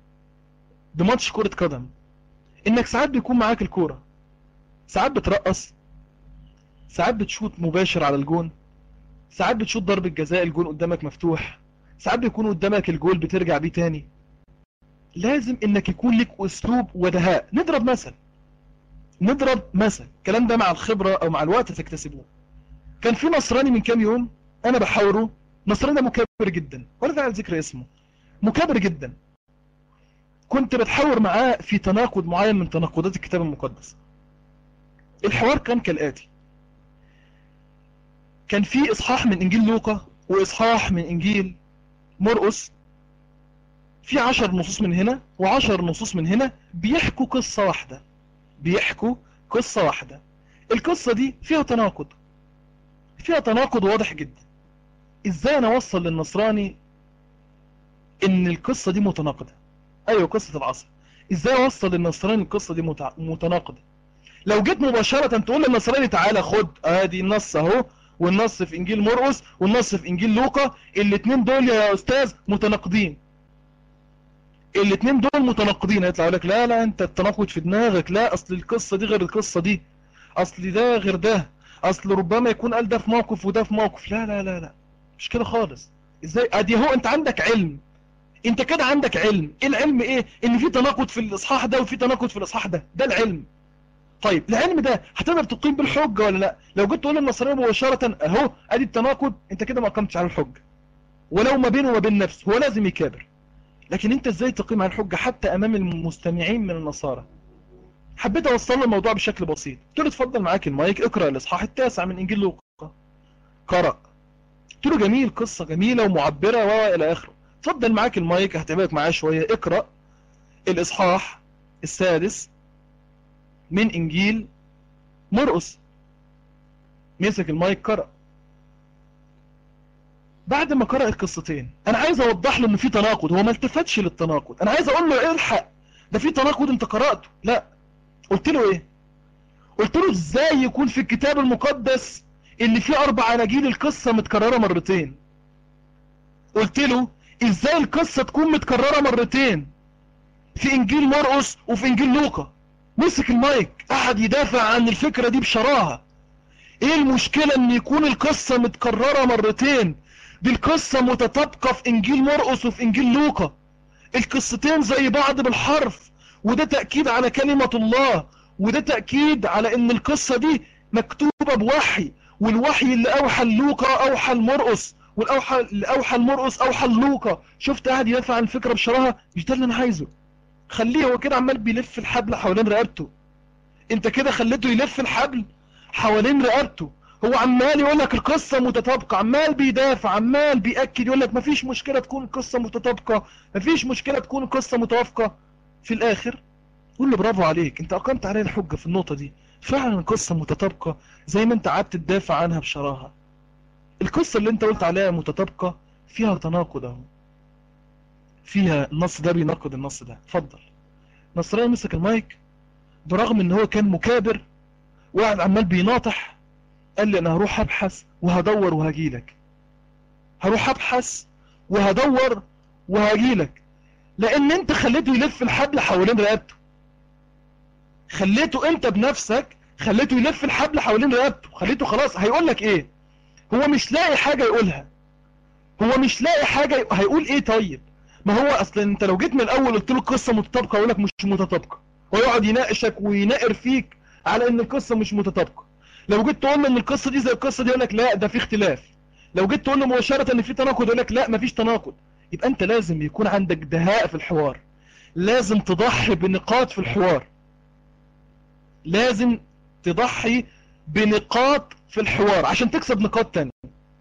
بماتش كرة قدم انك ساعات بيكون معاك الكورة ساعات بترقص ساعات بتشوط مباشر على الجون ساعات بتشوط ضربة جزاء الجون قدامك مفتوح ساعات بيكون قدامك الجول بترجع بيه تاني لازم انك يكون لك اسلوب ودهاء نضرب مثل نضرب مثل الكلام ده مع الخبرة او مع الوقت تكتسبوه كان في نصراني من كام يوم انا بحاوره نصراني ده مكبر جدا ولا داعي لذكر اسمه مكبر جدا كنت بتحاور معاه في تناقض معين من تناقضات الكتاب المقدس الحوار كان كالآتي كان في إصحاح من إنجيل لوقا وإصحاح من إنجيل مرقس في عشر نصوص من هنا وعشر نصوص من هنا بيحكوا قصة واحدة بيحكوا قصة واحدة القصة دي فيها تناقض فيها تناقض واضح جدا ازاي انا اوصل للنصراني ان القصة دي متناقضة ايوه قصة العصر ازاي اوصل للنصراني القصة دي متع... متناقضة لو جيت مباشرة تقول للنصراني تعالى خد ادي النص اهو والنص في انجيل مرقس والنص في انجيل لوقا الاتنين دول يا استاذ متناقضين الاتنين دول متناقضين هيطلع يقول لك لا لا انت التناقض في دماغك لا اصل القصة دي غير القصة دي اصل ده غير ده اصل ربما يكون قال ده في موقف وده في موقف لا لا لا لا مش كده خالص ازاي ادي هو انت عندك علم انت كده عندك علم ايه العلم ايه ان في تناقض في الاصحاح ده وفي تناقض في الاصحاح ده ده العلم طيب العلم ده هتقدر تقيم بالحجة ولا لا لو جيت تقول للنصراني مباشرة اهو ادي التناقض انت كده ما اقمتش على الحجة ولو ما بينه وما بين نفسه هو لازم يكابر لكن انت ازاي تقيم على الحجة حتى امام المستمعين من النصارى حبيت اوصل له الموضوع بشكل بسيط قلت له اتفضل معاك المايك اقرا الاصحاح التاسع من انجيل لوقا قرأ قلت له جميل قصة جميلة ومعبرة والى اخره اتفضل معاك المايك هتعبك معاه شوية اقرأ الاصحاح السادس من انجيل مرقس مسك المايك قرأ بعد ما قرأ القصتين انا عايز اوضح له ان في تناقض هو ما التفتش للتناقض انا عايز اقول له الحق ده في تناقض انت قرأته لا قلت له ايه قلت له ازاي يكون في الكتاب المقدس اللي فيه اربع اناجيل القصة متكررة مرتين قلت له ازاي القصة تكون متكررة مرتين في انجيل مرقس وفي انجيل لوقا مسك المايك قعد يدافع عن الفكرة دي بشراهة ايه المشكلة ان يكون القصة متكررة مرتين دي القصة متطابقة في انجيل مرقس وفي انجيل لوقا القصتين زي بعض بالحرف وده تأكيد على كلمة الله وده تأكيد على ان القصة دي مكتوبة بوحي والوحي اللي اوحى لوقا اوحى لمرقس والاوحى اللي اوحى لمرقس اوحى لوقا شفت قاعد يدافع عن الفكرة بشراهة مش ده اللي انا عايزه خليه هو كده عمال بيلف الحبل حوالين رقبته انت كده خليته يلف الحبل حوالين رقبته هو عمال يقول لك القصة متطابقة عمال بيدافع عمال بيأكد يقول لك مفيش مشكلة تكون القصة متطابقة مفيش مشكلة تكون القصة متوافقة في الاخر قول له برافو عليك انت اقمت عليه الحجة في النقطة دي فعلا القصة متطابقة زي ما انت قعدت تدافع عنها بشراهة القصة اللي انت قلت عليها متطابقة فيها تناقض اهو فيها النص ده بيناقض النص ده اتفضل نصراني مسك المايك برغم ان هو كان مكابر وقاعد عمال بيناطح قال لي انا هروح ابحث وهدور وهجيلك هروح ابحث وهدور وهجيلك لان انت خليته يلف الحبل حوالين رقبته خليته انت بنفسك خليته يلف الحبل حوالين رقبته خليته خلاص هيقول لك ايه هو مش لاقي حاجة يقولها هو مش لاقي حاجة ي... هيقول ايه طيب ما هو اصلا انت لو جيت من الاول قلت له القصة متطابقة يقول لك مش متطابقة ويقعد يناقشك ويناقر فيك على ان القصة مش متطابقة لو جيت تقول له ان القصة دي زي القصة دي يقول لك لا ده في اختلاف لو جيت تقول له مباشرة ان في تناقض يقول لك لا مفيش تناقض يبقى انت لازم يكون عندك دهاء في الحوار لازم تضحي بنقاط في الحوار لازم تضحي بنقاط في الحوار عشان تكسب نقاط تانية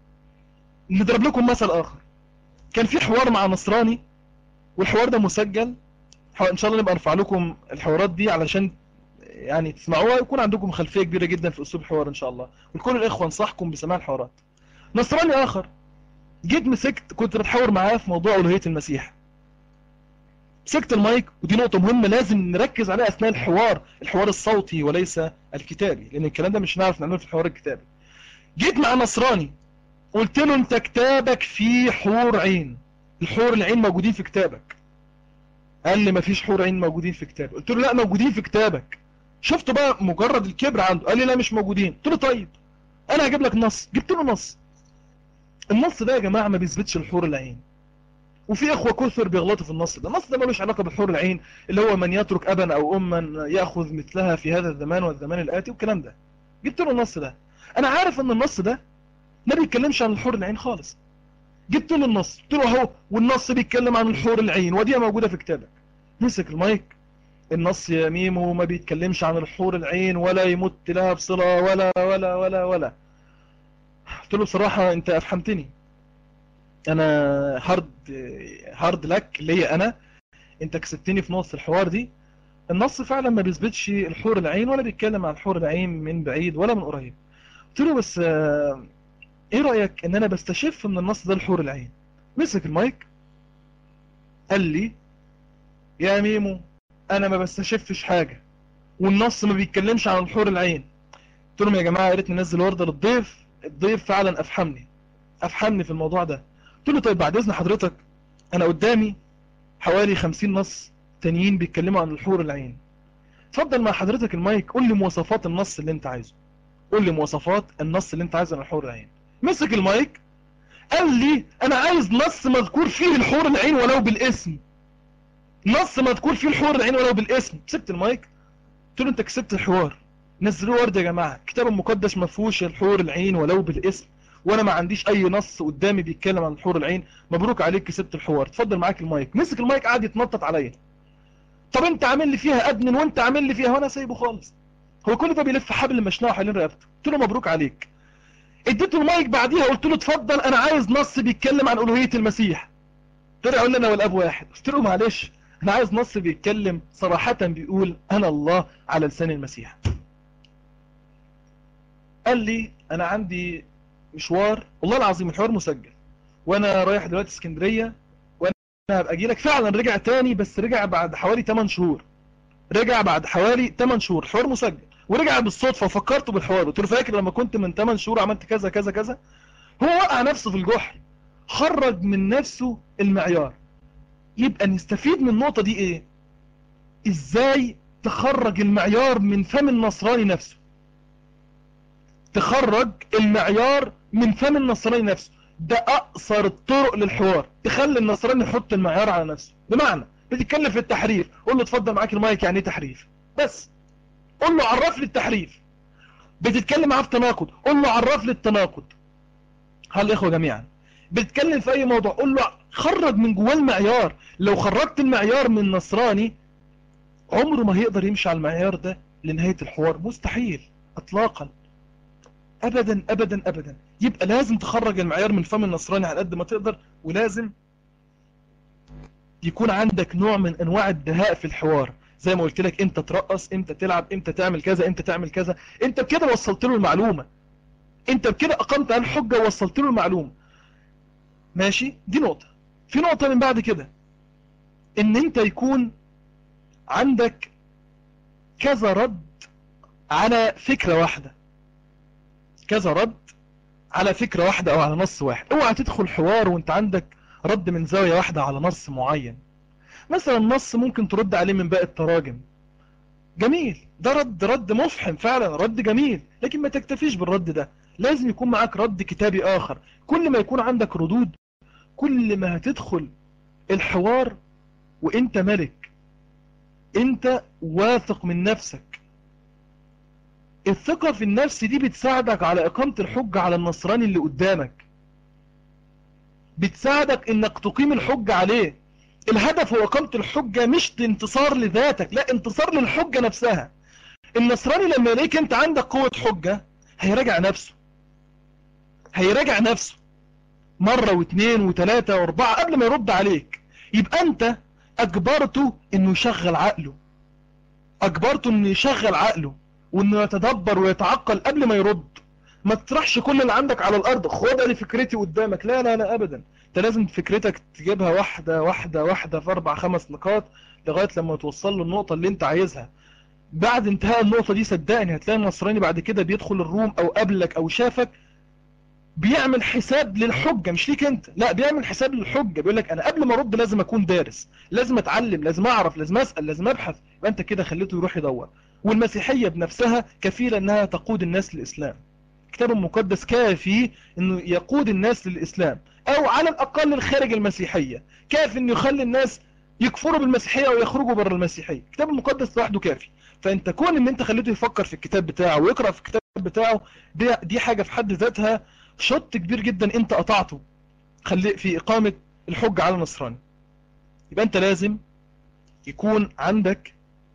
نضرب لكم مثل اخر كان في حوار مع نصراني والحوار ده مسجل ان شاء الله نبقى نرفع لكم الحوارات دي علشان يعني تسمعوها يكون عندكم خلفية كبيرة جدا في اسلوب الحوار ان شاء الله ولكل الاخوة انصحكم بسماع الحوارات نصراني اخر جيت مسكت كنت بتحاور معاه في موضوع الوهية المسيح مسكت المايك ودي نقطة مهمة لازم نركز عليها اثناء الحوار الحوار الصوتي وليس الكتابي لان الكلام ده مش نعرف نعمله في الحوار الكتابي جيت مع نصراني قلت له انت كتابك فيه حور عين الحور العين موجودين في كتابك قال لي مفيش حور عين موجودين في كتابك قلت له لا موجودين في كتابك شفت بقى مجرد الكبر عنده قال لي لا مش موجودين قلت له طيب انا هجيب لك نص جبت له نص النص ده يا جماعة ما بيثبتش الحور العين وفي اخوة كثر بيغلطوا في النص ده النص ده ملوش علاقة بالحور العين اللي هو من يترك ابا او اما ياخذ مثلها في هذا الزمان والزمان الاتي والكلام ده جبت له النص ده انا عارف ان النص ده ما بيتكلمش عن الحور العين خالص جبت له النص قلت له اهو والنص بيتكلم عن الحور العين ودي موجودة في كتابك مسك المايك النص يا ميمو ما بيتكلمش عن الحور العين ولا يمت لها بصلة ولا ولا ولا ولا قلت له بصراحة انت افهمتني انا هارد هارد لك ليا انا انت كسبتني في نص الحوار دي النص فعلا ما بيثبتش الحور العين ولا بيتكلم عن الحور العين من بعيد ولا من قريب قلت له بس ايه رأيك ان انا بستشف من النص ده الحور العين مسك المايك قال لي يا ميمو انا ما بستشفش حاجة والنص ما بيتكلمش عن الحور العين قلت لهم يا جماعة يا ريت ننزل وردة للضيف الضيف فعلا افهمني افهمني في الموضوع ده قلت له طيب بعد اذن حضرتك انا قدامي حوالي 50 نص تانيين بيتكلموا عن الحور العين اتفضل مع حضرتك المايك قول لي مواصفات النص اللي انت عايزه قول لي مواصفات النص اللي انت عايزه عن الحور العين مسك المايك قال لي انا عايز نص مذكور فيه الحور العين ولو بالاسم نص مذكور فيه الحور العين ولو بالاسم مسكت المايك قلت له انت كسبت الحوار نزلوا ورد يا جماعة الكتاب المقدس ما فيهوش الحور العين ولو بالاسم وانا ما عنديش اي نص قدامي بيتكلم عن الحور العين مبروك عليك كسبت الحوار اتفضل معاك المايك مسك المايك قعد يتنطط عليا طب انت عامل لي فيها ادمن وانت عامل لي فيها وانا سايبه خالص هو كل ده بيلف حبل مشناه حوالين رقبته قلت له مبروك عليك اديته المايك بعديها قلت له اتفضل انا عايز نص بيتكلم عن الوهيه المسيح طلع يقول لي انا والاب واحد قلت له معلش انا عايز نص بيتكلم صراحة بيقول انا الله على لسان المسيح قال لي انا عندي مشوار والله العظيم الحوار مسجل وانا رايح دلوقتي اسكندرية وانا هبقى اجي لك فعلا رجع تاني بس رجع بعد حوالي 8 شهور رجع بعد حوالي 8 شهور الحوار مسجل ورجع بالصدفة وفكرته بالحوار قلت له فاكر لما كنت من 8 شهور عملت كذا كذا كذا هو وقع نفسه في الجحر خرج من نفسه المعيار يبقى نستفيد من النقطة دي ايه ازاي تخرج المعيار من فم النصراني نفسه تخرج المعيار من فم النصراني نفسه ده اقصر الطرق للحوار تخلي النصراني يحط المعيار على نفسه بمعنى بتتكلم في التحريف قول له اتفضل معاك المايك يعني ايه تحريف بس قول له عرف لي التحريف بتتكلم معاه في تناقض قول له عرف لي التناقض هل الاخوه جميعا بتتكلم في اي موضوع قول له خرج من جواه المعيار لو خرجت المعيار من نصراني عمره ما هيقدر يمشي على المعيار ده لنهاية الحوار مستحيل اطلاقا ابدا ابدا ابدا يبقى لازم تخرج المعيار من فم النصراني على قد ما تقدر ولازم يكون عندك نوع من انواع الدهاء في الحوار زي ما قلت لك امتى ترقص امتى تلعب امتى تعمل كذا امتى تعمل كذا انت بكده وصلت له المعلومة انت بكده اقمت على الحجة ووصلت له المعلومة ماشي دي نقطة في نقطة من بعد كده ان انت يكون عندك كذا رد على فكرة واحدة كذا رد على فكرة واحدة او على نص واحد اوعى تدخل حوار وانت عندك رد من زاوية واحدة على نص معين مثلا نص ممكن ترد عليه من باقي التراجم جميل ده رد رد مفحم فعلا رد جميل لكن ما تكتفيش بالرد ده لازم يكون معاك رد كتابي آخر كل ما يكون عندك ردود كل ما هتدخل الحوار وانت ملك انت واثق من نفسك الثقة في النفس دي بتساعدك على إقامة الحجة على النصراني اللي قدامك بتساعدك انك تقيم الحجة عليه الهدف هو إقامة الحجة مش انتصار لذاتك لا انتصار للحجة نفسها النصراني لما يلاقيك انت عندك قوة حجة هيراجع نفسه هيراجع نفسه مرة واثنين وثلاثة واربعة قبل ما يرد عليك يبقى انت اجبرته انه يشغل عقله اجبرته انه يشغل عقله وانه يتدبر ويتعقل قبل ما يرد ما تطرحش كل اللي عندك على الارض خد لي فكرتي قدامك لا لا لا ابدا انت لازم فكرتك تجيبها واحدة واحدة واحدة في اربع خمس نقاط لغاية لما توصل له النقطة اللي انت عايزها بعد انتهاء النقطة دي صدقني هتلاقي النصراني بعد كده بيدخل الروم او قبلك او شافك بيعمل حساب للحجة مش ليك انت لا بيعمل حساب للحجة بيقول لك انا قبل ما ارد لازم اكون دارس لازم اتعلم لازم اعرف لازم اسأل لازم ابحث يبقى انت كده خليته يروح يدور والمسيحية بنفسها كفيلة انها تقود الناس للاسلام الكتاب المقدس كافي انه يقود الناس للاسلام او على الاقل الخارج المسيحية كافي انه يخلي الناس يكفروا بالمسيحية ويخرجوا بره المسيحية الكتاب المقدس لوحده كافي فانت كون ان انت خليته يفكر في الكتاب بتاعه ويقرأ في الكتاب بتاعه دي, دي حاجة في حد ذاتها شط كبير جدا انت قطعته خلي في اقامة الحج على النصراني يبقى انت لازم يكون عندك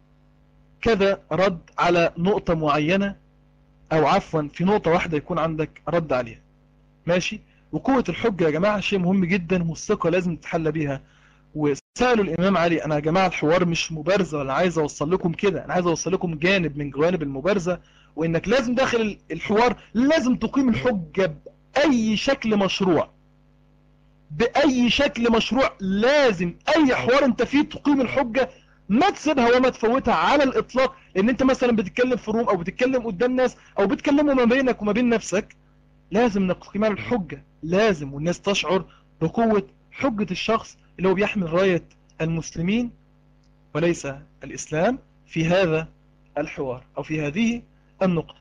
كذا رد على نقطة معينة او عفوا في نقطة واحدة يكون عندك رد عليها ماشي وقوة الحجة يا جماعة شيء مهم جدا والثقة لازم تتحلى بيها وسألوا الامام علي انا يا جماعة الحوار مش مبارزة ولا عايز اوصل لكم كده انا عايز اوصل لكم جانب من جوانب المبارزة وانك لازم داخل الحوار لازم تقيم الحجة بأي شكل مشروع بأي شكل مشروع لازم أي حوار انت فيه تقيم الحجة ما تسيبها وما تفوتها على الإطلاق لأن انت مثلا بتتكلم في روم أو بتتكلم قدام ناس أو بتكلموا ما بينك وما بين نفسك لازم نقيم الحجة لازم والناس تشعر بقوة حجة الشخص اللي هو بيحمل راية المسلمين وليس الإسلام في هذا الحوار أو في هذه النقطة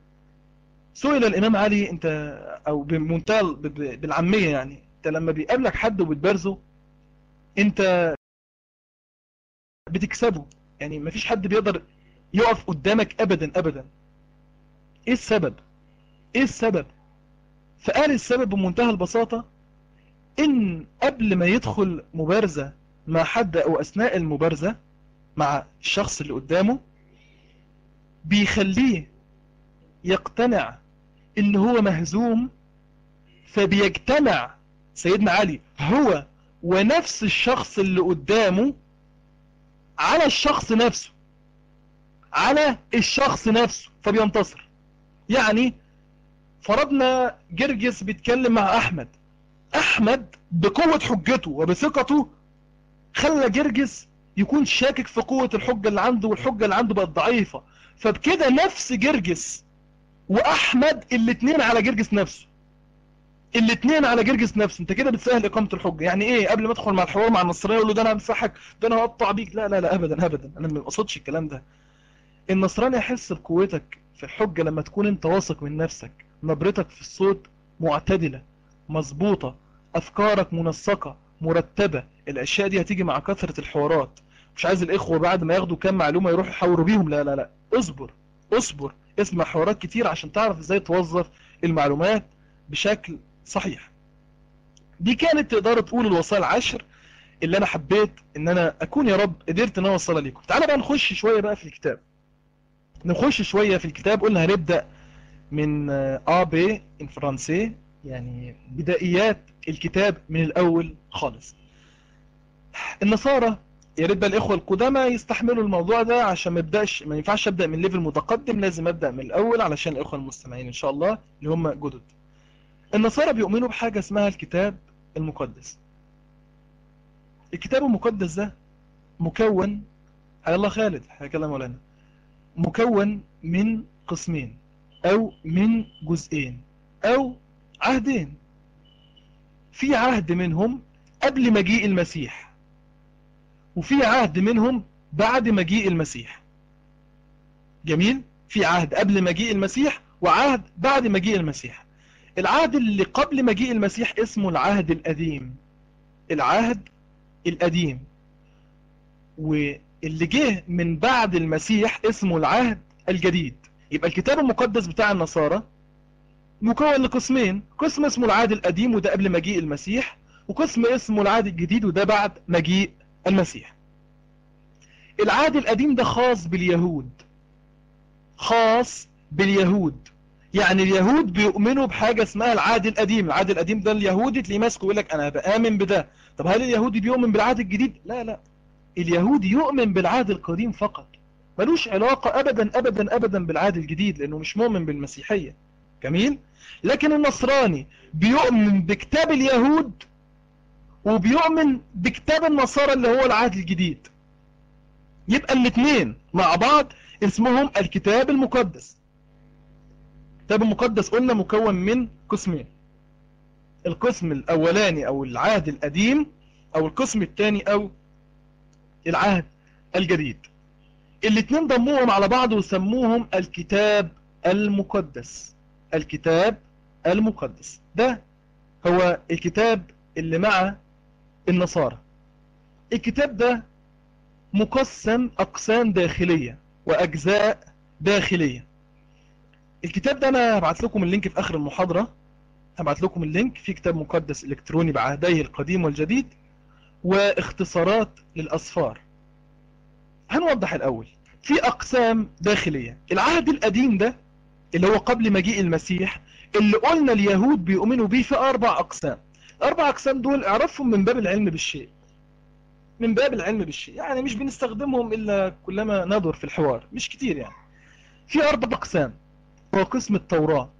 سئل الإمام علي أنت أو بمنتهى بالعامية يعني أنت لما بيقابلك حد وبتبرزه أنت بتكسبه يعني مفيش حد بيقدر يقف قدامك أبدا أبدا إيه السبب إيه السبب فقال السبب بمنتهى البساطة إن قبل ما يدخل مبارزة مع حد أو أثناء المبارزة مع الشخص اللي قدامه بيخليه يقتنع ان هو مهزوم فبيجتمع سيدنا علي هو ونفس الشخص اللي قدامه على الشخص نفسه على الشخص نفسه فبينتصر يعني فرضنا جرجس بيتكلم مع احمد احمد بقوة حجته وبثقته خلى جرجس يكون شاكك في قوة الحجة اللي عنده والحجة اللي عنده بقت ضعيفة فبكده نفس جرجس واحمد الاثنين على جرجس نفسه الاثنين على جرجس نفسه انت كده بتسهل اقامه الحجه يعني ايه قبل ما ادخل مع الحوار مع النصراني اقول له ده انا همسحك ده انا هقطع بيك لا لا لا ابدا ابدا انا ما اقصدش الكلام ده النصراني يحس بقوتك في الحجه لما تكون انت واثق من نفسك نبرتك في الصوت معتدله مظبوطه افكارك منسقه مرتبه الاشياء دي هتيجي مع كثره الحوارات مش عايز الاخوه بعد ما ياخدوا كام معلومه يروحوا يحاوروا بيهم لا لا لا اصبر اصبر اسمع حوارات كتير عشان تعرف ازاي توظف المعلومات بشكل صحيح دي كانت تقدر تقول الوصايا العشر اللي انا حبيت ان انا اكون يا رب قدرت ان انا اوصلها لكم تعالى بقى نخش شوية بقى في الكتاب نخش شوية في الكتاب قلنا هنبدأ من ا بي ان فرنسي يعني بدائيات الكتاب من الاول خالص النصارى يا ريت بقى الاخوه القدامى يستحملوا الموضوع ده عشان ما ابداش ما ينفعش ابدا من ليفل متقدم لازم ابدا من الاول علشان الاخوه المستمعين ان شاء الله اللي هم جدد النصارى بيؤمنوا بحاجه اسمها الكتاب المقدس الكتاب المقدس ده مكون على الله خالد حياك الله مولانا مكون من قسمين او من جزئين او عهدين في عهد منهم قبل مجيء المسيح وفي عهد منهم بعد مجيء المسيح جميل في عهد قبل مجيء المسيح وعهد بعد مجيء المسيح العهد اللي قبل مجيء المسيح اسمه العهد القديم العهد القديم واللي جه من بعد المسيح اسمه العهد الجديد يبقى الكتاب المقدس بتاع النصارى مكون لقسمين قسم اسمه العهد القديم وده قبل مجيء المسيح وقسم اسمه العهد الجديد وده بعد مجيء المسيح العهد القديم ده خاص باليهود خاص باليهود يعني اليهود بيؤمنوا بحاجة اسمها العهد القديم العهد القديم ده اليهودي تلاقيه ماسكه يقول لك انا بآمن بده طب هل اليهودي بيؤمن بالعهد الجديد لا لا اليهودي يؤمن بالعهد القديم فقط ملوش علاقة ابدا ابدا ابدا بالعهد الجديد لانه مش مؤمن بالمسيحية جميل لكن النصراني بيؤمن بكتاب اليهود وبيؤمن بكتاب النصارى اللي هو العهد الجديد يبقى الاثنين مع بعض اسمهم الكتاب المقدس الكتاب المقدس قلنا مكون من قسمين القسم الاولاني او العهد القديم او القسم الثاني او العهد الجديد الاثنين ضموهم على بعض وسموهم الكتاب المقدس الكتاب المقدس ده هو الكتاب اللي مع النصارى الكتاب ده مقسم أقسام داخلية وأجزاء داخلية الكتاب ده أنا هبعت لكم اللينك في آخر المحاضرة هبعت لكم اللينك في كتاب مقدس إلكتروني بعهديه القديم والجديد واختصارات للأصفار هنوضح الأول في أقسام داخلية العهد القديم ده اللي هو قبل مجيء المسيح اللي قلنا اليهود بيؤمنوا بيه في أربع أقسام الأربع أقسام دول اعرفهم من باب العلم بالشيء من باب العلم بالشيء يعني مش بنستخدمهم إلا كلما ندر في الحوار مش كتير يعني في أربع أقسام هو قسم التوراة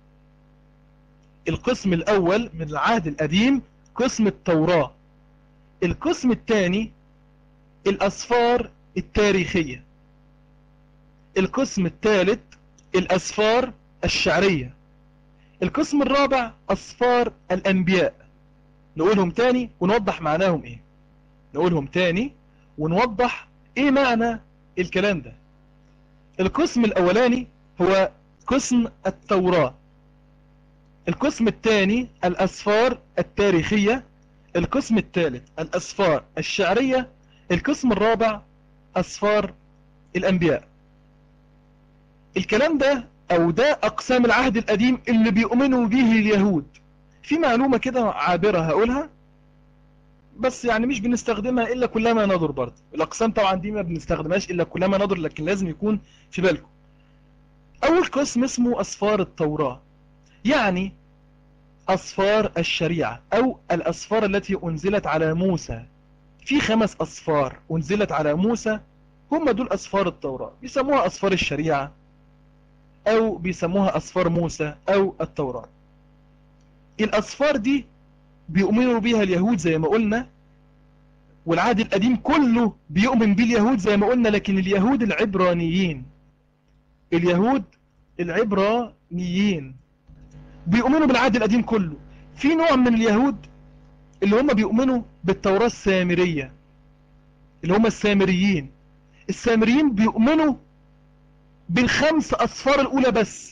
القسم الأول من العهد القديم قسم التوراة القسم الثاني الأسفار التاريخية القسم الثالث الأسفار الشعرية القسم الرابع أسفار الأنبياء نقولهم تاني ونوضح معناهم إيه نقولهم تاني ونوضح إيه معنى الكلام ده القسم الأولاني هو قسم التوراة القسم الثاني الأسفار التاريخية القسم الثالث الأسفار الشعرية القسم الرابع أسفار الأنبياء الكلام ده أو ده أقسام العهد القديم اللي بيؤمنوا به اليهود في معلومة كده عابرة هقولها بس يعني مش بنستخدمها إلا كلما نظر برضه الأقسام طبعا دي ما بنستخدمهاش إلا كلما نظر لكن لازم يكون في بالكم أول قسم اسمه أسفار التوراة يعني أسفار الشريعة أو الأسفار التي أنزلت على موسى في خمس أسفار أنزلت على موسى هم دول أسفار التوراة بيسموها أسفار الشريعة أو بيسموها أسفار موسى أو التوراة الأسفار دي بيؤمنوا بيها اليهود زي ما قلنا والعهد القديم كله بيؤمن بيه اليهود زي ما قلنا لكن اليهود العبرانيين اليهود العبرانيين بيؤمنوا بالعهد القديم كله في نوع من اليهود اللي هم بيؤمنوا بالتوراة السامرية اللي هم السامريين السامريين بيؤمنوا بالخمس أصفار الأولى بس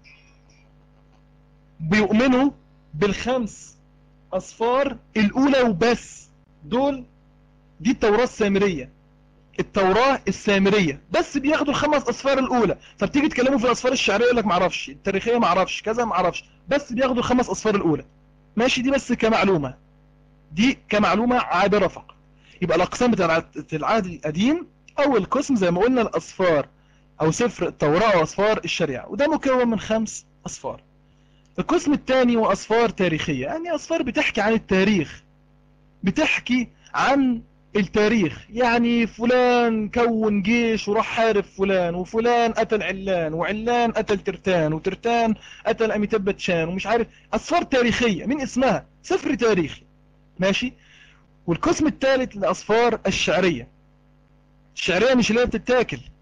بيؤمنوا بالخمس أصفار الأولى وبس دول دي التوراة السامرية التوراة السامرية بس بياخدوا الخمس أصفار الأولى فبتيجي تكلموا في الأصفار الشعرية يقول لك معرفش التاريخية معرفش كذا معرفش بس بياخدوا الخمس أصفار الأولى ماشي دي بس كمعلومة دي كمعلومة عابرة فقط يبقى الأقسام بتاع العهد القديم أول قسم زي ما قلنا الأصفار أو سفر التوراة أو أصفار الشريعة وده مكون من خمس أصفار القسم الثاني هو أصفار تاريخية يعني أصفار بتحكي عن التاريخ بتحكي عن التاريخ يعني فلان كون جيش وراح حارب فلان وفلان قتل علان وعلان قتل ترتان وترتان قتل أميتبتشان ومش عارف أصفار تاريخية من اسمها سفر تاريخي ماشي والقسم الثالث الأصفار الشعرية الشعرية مش اللي هي بتتاكل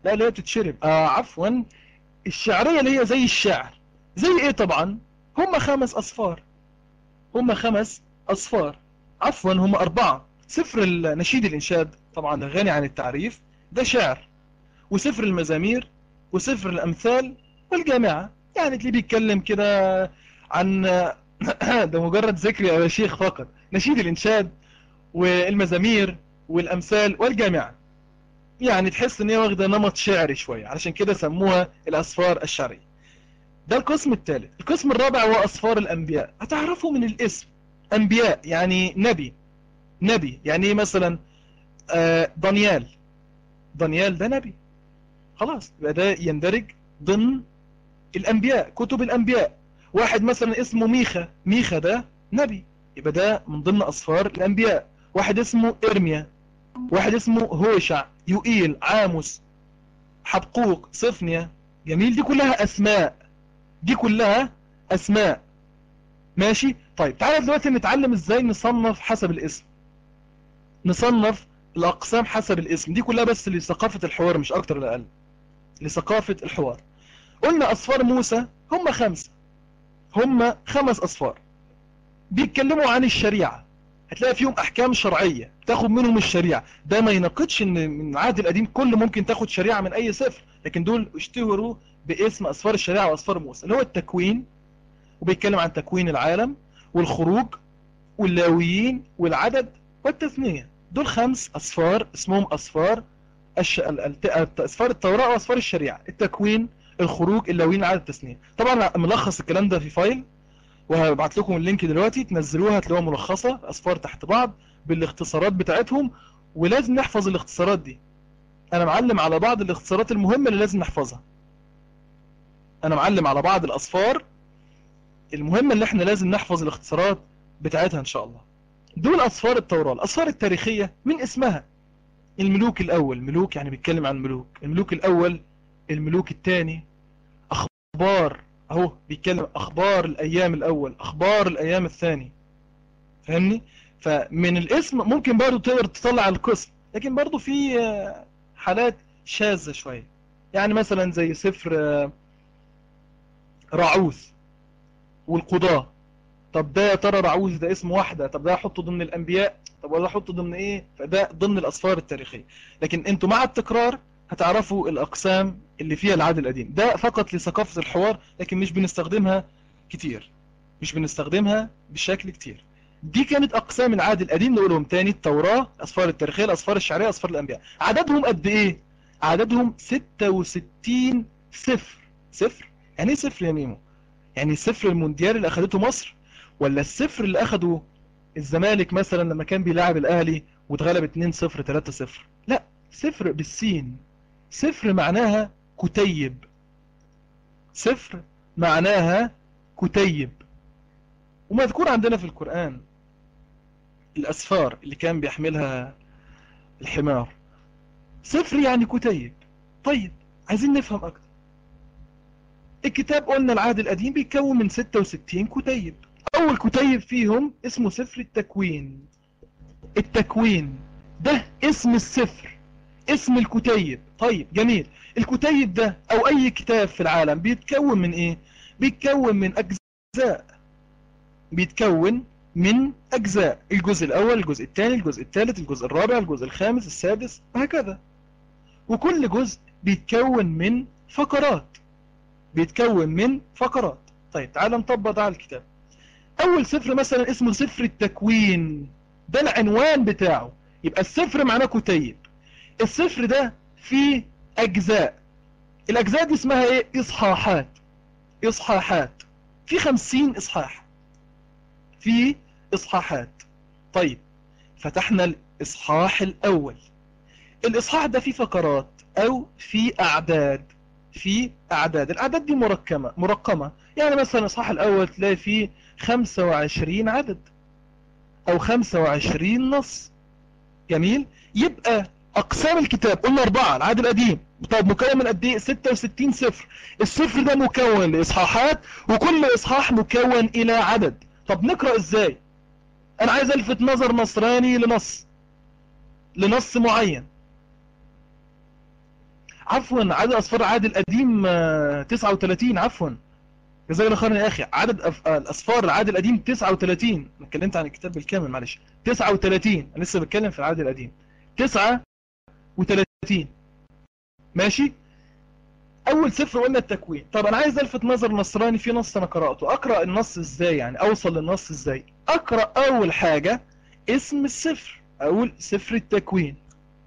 لا اللي هي بتتشرب آه عفوا الشعرية اللي هي زي الشعر زي ايه طبعا هم خمس اصفار هم خمس اصفار عفوا هم اربعة سفر النشيد الانشاد طبعا ده غني عن التعريف ده شعر وسفر المزامير وسفر الامثال والجامعة يعني اللي بيتكلم كده عن ده مجرد ذكر يا شيخ فقط نشيد الانشاد والمزامير والامثال والجامعة يعني تحس ان هي واخده نمط شعري شويه علشان كده سموها الاسفار الشعريه ده القسم الثالث القسم الرابع هو اسفار الانبياء هتعرفوا من الاسم انبياء يعني نبي نبي يعني ايه مثلا آه دانيال دانيال ده نبي خلاص يبقى ده يندرج ضمن الانبياء كتب الانبياء واحد مثلا اسمه ميخا ميخا ده نبي يبقى ده من ضمن اسفار الانبياء واحد اسمه ارميا واحد اسمه هوشع يوئيل عاموس حبقوق صفنيا جميل دي كلها اسماء دي كلها اسماء ماشي طيب تعالى دلوقتي نتعلم ازاي نصنف حسب الاسم نصنف الاقسام حسب الاسم دي كلها بس لثقافة الحوار مش اكتر ولا اقل لثقافة الحوار قلنا اصفار موسى هم خمسة هم خمس اصفار بيتكلموا عن الشريعة هتلاقي فيهم احكام شرعية تاخد منهم الشريعة ده ما يناقضش ان من العهد القديم كل ممكن تاخد شريعة من اي سفر لكن دول اشتهروا باسم اسفار الشريعة واسفار موسى اللي هو التكوين وبيتكلم عن تكوين العالم والخروج واللاويين والعدد والتثنية دول خمس اسفار اسمهم اسفار الش... اسفار التوراة واسفار الشريعة التكوين الخروج اللاويين العدد التثنية طبعا ملخص الكلام ده في فايل وهبعت لكم اللينك دلوقتي تنزلوها هتلاقوها ملخصة أصفار تحت بعض بالاختصارات بتاعتهم ولازم نحفظ الاختصارات دي أنا معلم على بعض الاختصارات المهمة اللي لازم نحفظها أنا معلم على بعض الأصفار المهمة اللي احنا لازم نحفظ الاختصارات بتاعتها إن شاء الله دول أصفار التوراة الأصفار التاريخية من اسمها الملوك الأول ملوك يعني بيتكلم عن ملوك الملوك الأول الملوك الثاني أخبار اهو بيتكلم اخبار الايام الاول اخبار الايام الثاني فاهمني فمن الاسم ممكن برضو تقدر تطلع القسم لكن برضو في حالات شاذة شوية يعني مثلا زي سفر رعوث والقضاء طب ده يا ترى رعوث ده اسم واحدة طب ده احطه ضمن الانبياء طب ولا احطه ضمن ايه فده ضمن الاسفار التاريخية لكن انتوا مع التكرار هتعرفوا الأقسام اللي فيها العهد القديم ده فقط لثقافة الحوار لكن مش بنستخدمها كتير مش بنستخدمها بشكل كتير دي كانت أقسام العهد القديم نقولهم تاني التوراة أصفار التاريخية الأصفار الشعرية أصفار الأنبياء عددهم قد إيه؟ عددهم 66 صفر صفر؟ يعني إيه صفر يا ميمو؟ يعني الصفر المونديال اللي أخدته مصر ولا الصفر اللي أخده الزمالك مثلا لما كان بيلاعب الأهلي واتغلب 2-0 3-0 لا صفر بالسين صفر معناها كتيب صفر معناها كتيب ومذكور عندنا في القرآن الأسفار اللي كان بيحملها الحمار صفر يعني كتيب طيب عايزين نفهم أكتر الكتاب قلنا العهد القديم بيتكون من 66 كتيب أول كتيب فيهم اسمه سفر التكوين التكوين ده اسم السفر اسم الكتيب طيب جميل الكتيب ده او اي كتاب في العالم بيتكون من ايه بيتكون من اجزاء بيتكون من اجزاء الجزء الاول الجزء الثاني الجزء الثالث الجزء الرابع الجزء الخامس السادس وهكذا وكل جزء بيتكون من فقرات بيتكون من فقرات طيب تعال نطبق ده على الكتاب اول سفر مثلا اسمه سفر التكوين ده العنوان بتاعه يبقى السفر معناه كتيب السفر ده فيه أجزاء الأجزاء دي اسمها إيه؟ إصحاحات إصحاحات في خمسين إصحاح في إصحاحات طيب فتحنا الإصحاح الأول الإصحاح ده فيه فقرات أو في أعداد في أعداد الأعداد دي مركمة مرقمة يعني مثلا الإصحاح الأول تلاقي فيه 25 عدد أو 25 نص جميل يبقى اقسام الكتاب قلنا اربعة العهد القديم طب مكون من قد ايه 66 صفر الصفر ده مكون لاصحاحات وكل اصحاح مكون الى عدد طب نقرأ ازاي انا عايز الفت نظر نصراني لنص لنص معين عفوا عدد اصفار العهد القديم آه، 39 عفوا جزاك الله خيرا يا اخي عدد أف- آه، الاصفار العهد القديم 39 انا اتكلمت عن الكتاب بالكامل معلش 39 انا لسه بتكلم في العهد القديم 39 ماشي اول سفر قلنا التكوين طب انا عايز الفت نظر نصراني في نص انا قراته اقرا النص ازاي يعني اوصل للنص ازاي اقرا اول حاجه اسم السفر اقول سفر التكوين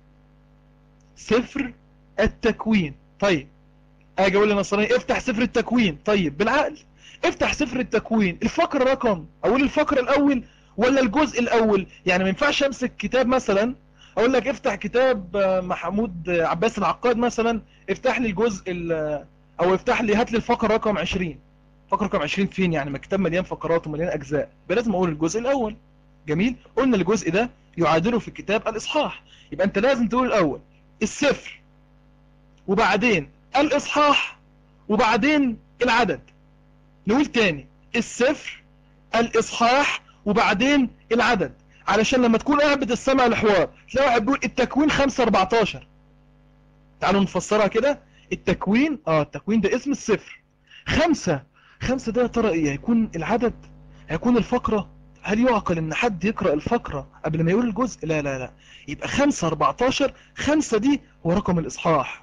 سفر التكوين طيب اجي اقول للنصراني افتح سفر التكوين طيب بالعقل افتح سفر التكوين الفقره رقم اقول الفقره الاول ولا الجزء الاول يعني ما ينفعش امسك كتاب مثلا اقول لك افتح كتاب آه، محمود آه، عباس العقاد مثلا افتح لي الجزء ال- او افتح لي هات لي الفقره رقم 20 فقره رقم 20 فين يعني ما الكتاب مليان فقرات ومليان اجزاء يبقى لازم اقول الجزء الاول جميل قلنا الجزء ده يعادله في الكتاب الاصحاح يبقى انت لازم تقول الاول السفر وبعدين الاصحاح وبعدين العدد نقول تاني السفر الاصحاح وبعدين العدد علشان لما تكون قاعد بتستمع الحوار تلاقي واحد بيقول التكوين 5 14 تعالوا نفسرها كده التكوين اه التكوين ده اسم السفر خمسة خمسة ده يا ترى ايه هيكون العدد هيكون الفقرة هل يعقل ان حد يقرأ الفقرة قبل ما يقول الجزء لا لا لا يبقى خمسة 14 خمسة دي هو رقم الاصحاح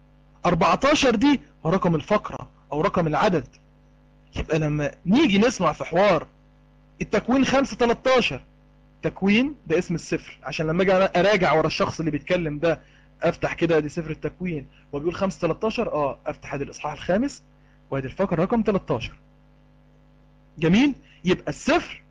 14 دي هو رقم الفقرة او رقم العدد يبقى لما نيجي نسمع في حوار التكوين 5 13 تكوين ده اسم السفر عشان لما اجي اراجع ورا الشخص اللي بيتكلم ده افتح كده دي سفر التكوين وبيقول 5 13 اه افتح ادي الاصحاح الخامس وادي الفقره رقم 13 جميل يبقى السفر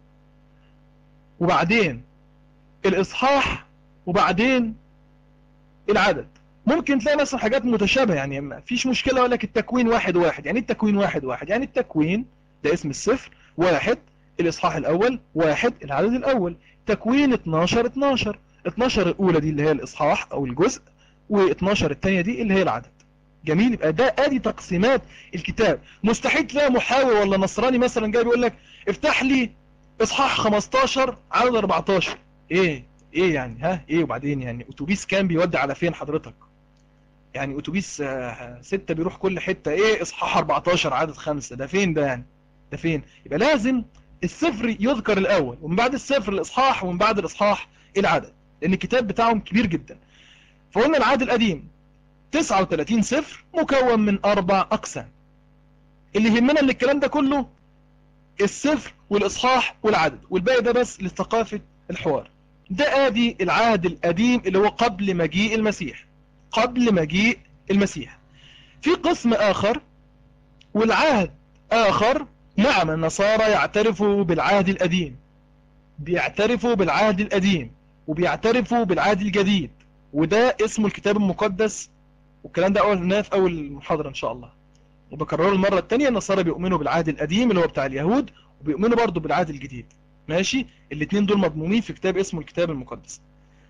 وبعدين الاصحاح وبعدين العدد ممكن تلاقي مثلا حاجات متشابهه يعني ما فيش مشكله اقول لك التكوين واحد واحد يعني إيه التكوين واحد واحد يعني التكوين ده اسم السفر واحد الاصحاح الاول واحد العدد الاول تكوين 12 12 12 الاولى دي اللي هي الاصحاح او الجزء و12 الثانيه دي اللي هي العدد جميل يبقى ده ادي تقسيمات الكتاب مستحيل تلاقي محاور ولا نصراني مثلا جاي بيقول لك افتح لي اصحاح 15 عدد 14 ايه ايه يعني ها ايه وبعدين يعني اتوبيس كان بيودي على فين حضرتك يعني اتوبيس آه، ستة بيروح كل حتة ايه اصحاح 14 عدد خمسة ده فين ده يعني ده فين يبقى لازم السفر يذكر الاول ومن بعد السفر الاصحاح ومن بعد الاصحاح العدد لان الكتاب بتاعهم كبير جدا فقلنا العهد القديم 39 سفر مكون من اربع اقسام اللي يهمنا من الكلام ده كله السفر والاصحاح والعدد والباقي ده بس لثقافة الحوار ده ادي العهد القديم اللي هو قبل مجيء المسيح قبل مجيء المسيح في قسم اخر والعهد اخر نعم النصارى يعترفوا بالعهد القديم بيعترفوا بالعهد القديم وبيعترفوا بالعهد الجديد وده اسمه الكتاب المقدس والكلام ده قلناه في اول محاضرة ان شاء الله وبكرره المرة التانية النصارى بيؤمنوا بالعهد القديم اللي هو بتاع اليهود وبيؤمنوا برضو بالعهد الجديد ماشي الاتنين دول مضمومين في كتاب اسمه الكتاب المقدس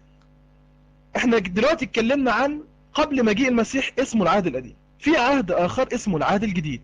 احنا دلوقتي اتكلمنا عن قبل مجيء المسيح اسمه العهد القديم في عهد اخر اسمه العهد الجديد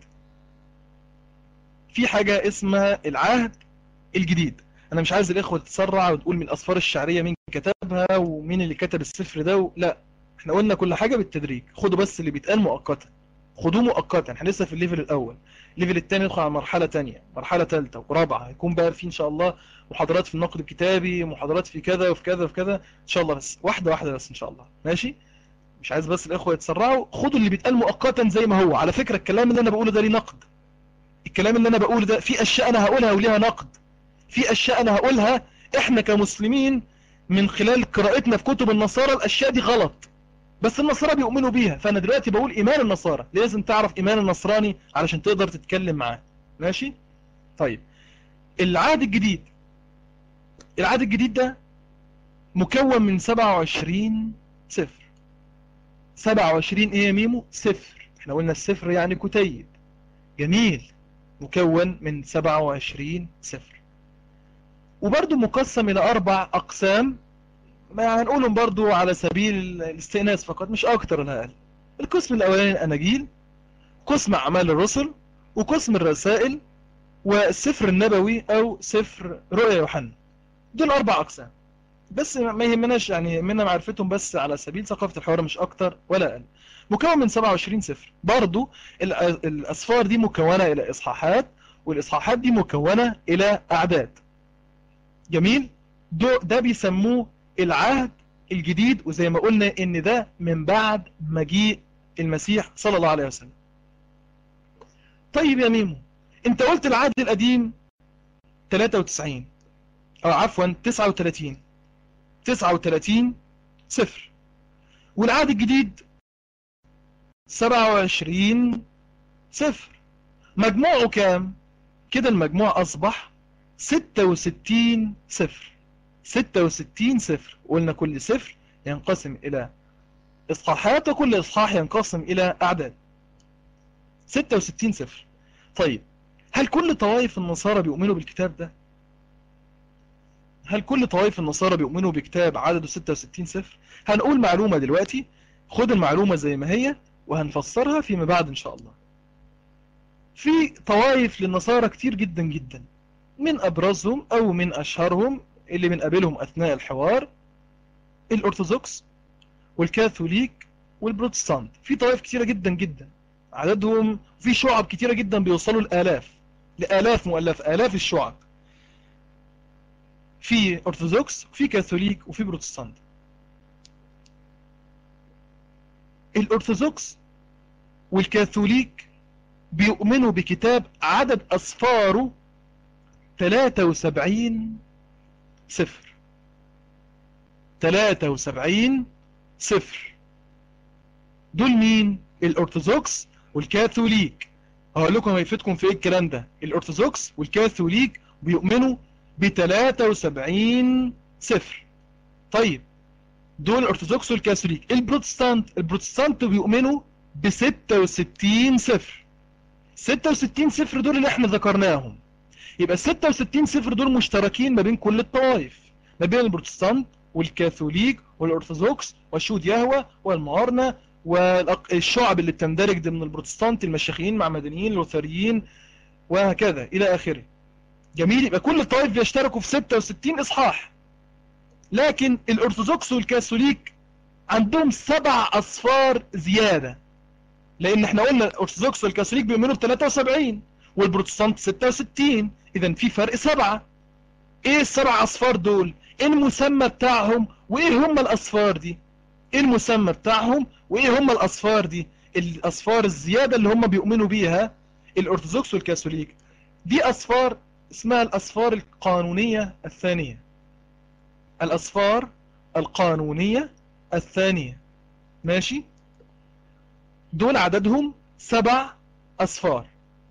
في حاجة اسمها العهد الجديد انا مش عايز الاخوة تتسرع وتقول من الاسفار الشعرية مين كتبها ومين اللي كتب السفر ده و... لا احنا قلنا كل حاجة بالتدريج خدوا بس اللي بيتقال مؤقتا خدوه مؤقتا احنا لسه في الليفل الاول الليفل الثاني ندخل على مرحلة تانية مرحلة ثالثة ورابعة هيكون بقى في ان شاء الله محاضرات في النقد الكتابي محاضرات في كذا وفي كذا وفي كذا ان شاء الله بس واحدة واحدة بس ان شاء الله ماشي مش عايز بس الاخوة يتسرعوا خدوا اللي بيتقال مؤقتا زي ما هو على فكرة الكلام اللي انا بقوله ده ليه نقد الكلام اللي انا بقوله ده في اشياء انا هقولها وليها نقد في اشياء انا هقولها احنا كمسلمين من خلال قراءتنا في كتب النصارى الاشياء دي غلط بس النصارى بيؤمنوا بيها فانا دلوقتي بقول ايمان النصارى لازم تعرف ايمان النصراني علشان تقدر تتكلم معاه ماشي طيب العهد الجديد العهد الجديد ده مكون من 27 سفر 27 ايه يا ميمو سفر احنا قلنا السفر يعني كتيب جميل مكون من 27 سفر وبرضو مقسم الى اربع اقسام ما هنقولهم برضو على سبيل الاستئناس فقط مش اكتر ولا اقل القسم الاولاني الاناجيل قسم اعمال الرسل وقسم الرسائل والسفر النبوي او سفر رؤيا يوحنا دول اربع اقسام بس ما يهمناش يعني يهمنا معرفتهم بس على سبيل ثقافة الحوار مش أكتر ولا أقل مكون من 27 صفر برضو الأصفار دي مكونة إلى إصحاحات والإصحاحات دي مكونة إلى أعداد جميل ده بيسموه العهد الجديد وزي ما قلنا إن ده من بعد مجيء المسيح صلى الله عليه وسلم طيب يا ميمو انت قلت العهد القديم 93 او عفوا 39 39 صفر والعهد الجديد 27 صفر مجموعه كام كده المجموع اصبح 66 صفر 66 صفر قلنا كل صفر ينقسم الى اصحاحات وكل اصحاح ينقسم الى اعداد 66 صفر طيب هل كل طوائف النصارى بيؤمنوا بالكتاب ده هل كل طوائف النصارى بيؤمنوا بكتاب عدده 66 صفر هنقول معلومة دلوقتي خد المعلومة زي ما هي وهنفسرها فيما بعد ان شاء الله في طوائف للنصارى كتير جدا جدا من ابرزهم او من اشهرهم اللي بنقابلهم اثناء الحوار الارثوذكس والكاثوليك والبروتستانت في طوائف كتيرة جدا جدا عددهم في شعب كتيرة جدا بيوصلوا الآلاف لآلاف مؤلف آلاف الشعب في أرثوذكس وفي كاثوليك وفي بروتستانت الأرثوذكس والكاثوليك بيؤمنوا بكتاب عدد أصفاره 73 صفر 73 صفر دول مين الأرثوذكس والكاثوليك هقول لكم هيفيدكم في ايه الكلام ده الأرثوذكس والكاثوليك بيؤمنوا ب 73 صفر طيب دول الأرثوذكس والكاثوليك البروتستانت البروتستانت بيؤمنوا ب 66 صفر 66 صفر دول اللي احنا ذكرناهم يبقى 66 صفر دول مشتركين ما بين كل الطوائف ما بين البروتستانت والكاثوليك والأرثوذكس والشهود يهوى والمعارنة والشعب اللي بتندرج ضمن البروتستانت المشيخيين مع مدنيين لوثريين وهكذا إلى آخره جميل يبقى كل الطوائف بيشتركوا في 66 إصحاح لكن الأرثوذكس والكاثوليك عندهم سبع أصفار زيادة لأن احنا قلنا الأرثوذكس والكاثوليك بيؤمنوا ب 73 والبروتستانت 66 إذا في فرق سبعة إيه السبع أصفار دول؟ إيه المسمى بتاعهم وإيه هم الأصفار دي؟ إيه المسمى بتاعهم وإيه هم الأصفار دي؟ الأصفار الزيادة اللي هم بيؤمنوا بيها الأرثوذكس والكاثوليك دي أصفار اسمها الأصفار القانونية الثانية الأصفار القانونية الثانية ماشي دول عددهم سبع أصفار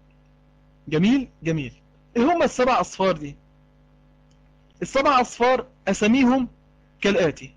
جميل جميل ايه هم السبع أصفار دي السبع أصفار أسميهم كالآتي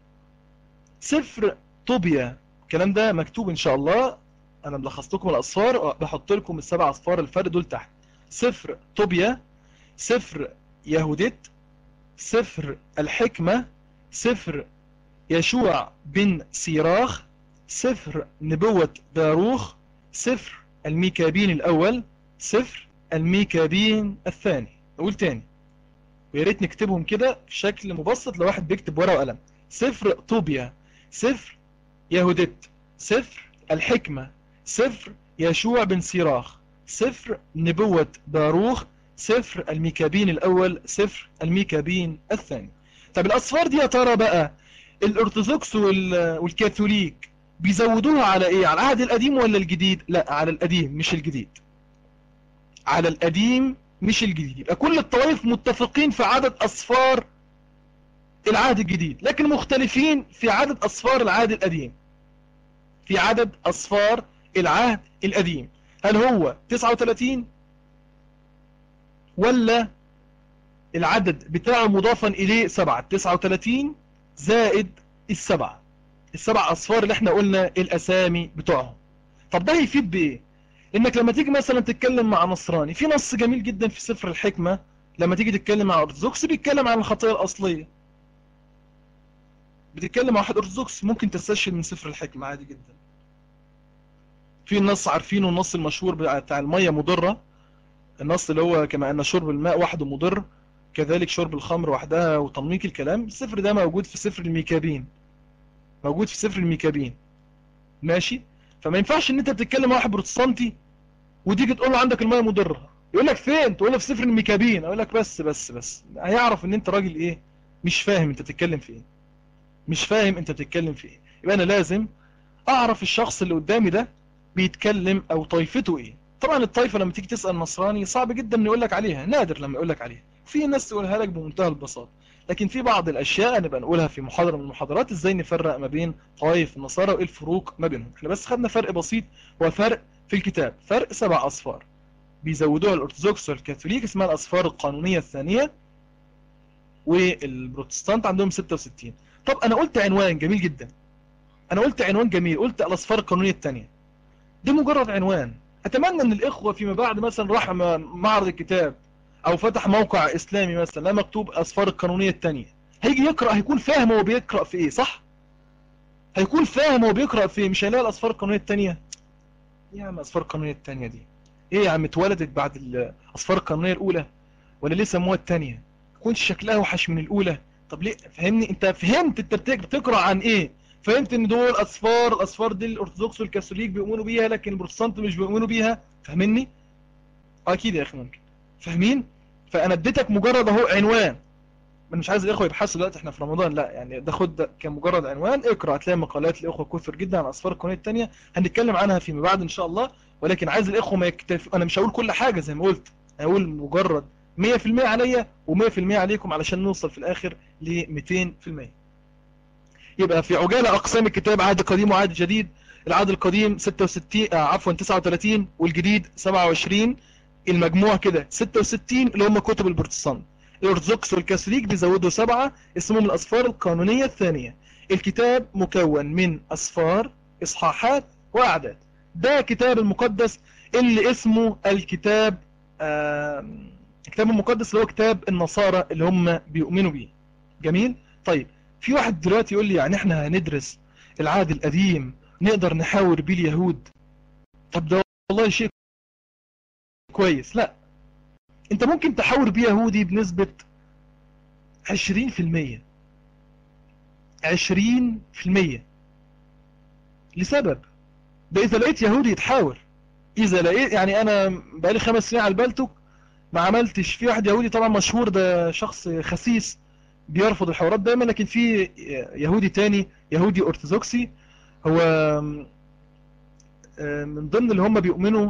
سفر طوبيا الكلام ده مكتوب إن شاء الله أنا ملخصت لكم الأصفار بحط لكم السبع أصفار الفرق دول تحت سفر طوبيا سفر يهوديت سفر الحكمة سفر يشوع بن سيراخ سفر نبوة باروخ سفر الميكابين الأول سفر الميكابين الثاني أقول تاني ويا ريت نكتبهم كده بشكل مبسط لو واحد بيكتب ورقة وقلم سفر طوبيا سفر يهوديت سفر الحكمة سفر يشوع بن سيراخ سفر نبوة باروخ سفر الميكابين الأول سفر الميكابين الثاني طب الأصفار دي يا ترى بقى الأرثوذكس والكاثوليك بيزودوها على إيه على العهد القديم ولا الجديد لا على القديم مش الجديد على القديم مش الجديد يبقى كل الطوائف متفقين في عدد أصفار العهد الجديد لكن مختلفين في عدد أصفار العهد القديم في عدد أصفار العهد القديم هل هو 39 ولا العدد بتاعه مضافا إليه 7 39 زائد السبعة السبع أصفار اللي احنا قلنا الأسامي بتوعهم طب ده هيفيد بإيه إنك لما تيجي مثلا تتكلم مع نصراني في نص جميل جدا في سفر الحكمة لما تيجي تتكلم مع أرثوذكس بيتكلم عن الخطايا الأصلية بتتكلم مع واحد أرثوذكس ممكن تستشهد من سفر الحكمة عادي جدا في النص عارفينه النص المشهور بتاع المية مضرة النص اللي هو كما أن شرب الماء وحده مضر كذلك شرب الخمر وحدها وتنميق الكلام السفر ده موجود في سفر الميكابين موجود في سفر الميكابين ماشي فما ينفعش ان انت بتتكلم واحد بروتستانتي وتيجي تقول له عندك الميه مضره يقول لك فين تقول له في سفر الميكابين اقول لك بس بس بس هيعرف ان انت راجل ايه مش فاهم انت بتتكلم في ايه مش فاهم انت بتتكلم في ايه يبقى انا لازم اعرف الشخص اللي قدامي ده بيتكلم او طائفته ايه طبعا الطائفه لما تيجي تسال نصراني صعب جدا انه يقول لك عليها نادر لما يقول لك عليها في ناس تقولها لك بمنتهى البساطه لكن في بعض الاشياء نبقى نقولها في محاضره من المحاضرات ازاي نفرق ما بين طوائف النصارى وايه الفروق ما بينهم احنا بس خدنا فرق بسيط هو فرق في الكتاب فرق سبع اصفار بيزودوها الارثوذكس والكاثوليك اسمها الاصفار القانونيه الثانيه والبروتستانت عندهم 66 طب انا قلت عنوان جميل جدا انا قلت عنوان جميل قلت الاصفار القانونيه الثانيه دي مجرد عنوان اتمنى ان الاخوه فيما بعد مثلا راح معرض الكتاب او فتح موقع اسلامي مثلا لا مكتوب اصفار القانونيه الثانيه هيجي يقرا هيكون فاهم هو بيقرا في ايه صح هيكون فاهم هو بيقرا في ايه مش هيلاقي الاصفار القانونيه الثانيه يا عم الاصفار القانونيه الثانيه دي ايه يا عم اتولدت بعد الاصفار القانونيه الاولى ولا ليه سموها الثانيه يكونش شكلها اوحش من الاولى طب ليه فهمني انت فهمت انت بتقرا عن ايه فهمت ان دول اصفار الاصفار دي الارثوذكس والكاثوليك بيؤمنوا بيها لكن البروتستانت مش بيؤمنوا بيها فاهمني اكيد يا اخي ممكن فاهمين فانا اديتك مجرد اهو عنوان انا مش عايز الاخوه يبحثوا دلوقتي احنا في رمضان لا يعني ده خد ده كمجرد عنوان اقرا هتلاقي مقالات الاخوه كثر جدا عن اصفار القانونيه الثانيه هنتكلم عنها فيما بعد ان شاء الله ولكن عايز الاخوه ما يكتف انا مش هقول كل حاجه زي ما قلت هقول مجرد 100% عليا و100% عليكم علشان نوصل في الاخر ل 200% يبقى في عجاله اقسام الكتاب عهد قديم وعهد جديد العهد القديم 66 آه عفوا 39 والجديد 27 المجموع كده 66 اللي هم كتب البروتستانت الارثوذكس والكاثوليك بيزودوا سبعة اسمهم الأصفار القانونية الثانية الكتاب مكون من أصفار إصحاحات وأعداد ده كتاب المقدس اللي اسمه الكتاب الكتاب المقدس اللي هو كتاب النصارى اللي هم بيؤمنوا بيه جميل طيب في واحد دلوقتي يقول لي يعني احنا هندرس العهد القديم نقدر نحاور بيه اليهود طب ده والله شيء كويس لا انت ممكن تحاور بيه يهودي بنسبة 20% 20% لسبب ده اذا لقيت يهودي يتحاور اذا لقيت يعني انا بقالي خمس سنين على البلتوك ما عملتش في واحد يهودي طبعا مشهور ده شخص خسيس بيرفض الحوارات دايما لكن في يهودي تاني يهودي ارثوذكسي هو من ضمن اللي هم بيؤمنوا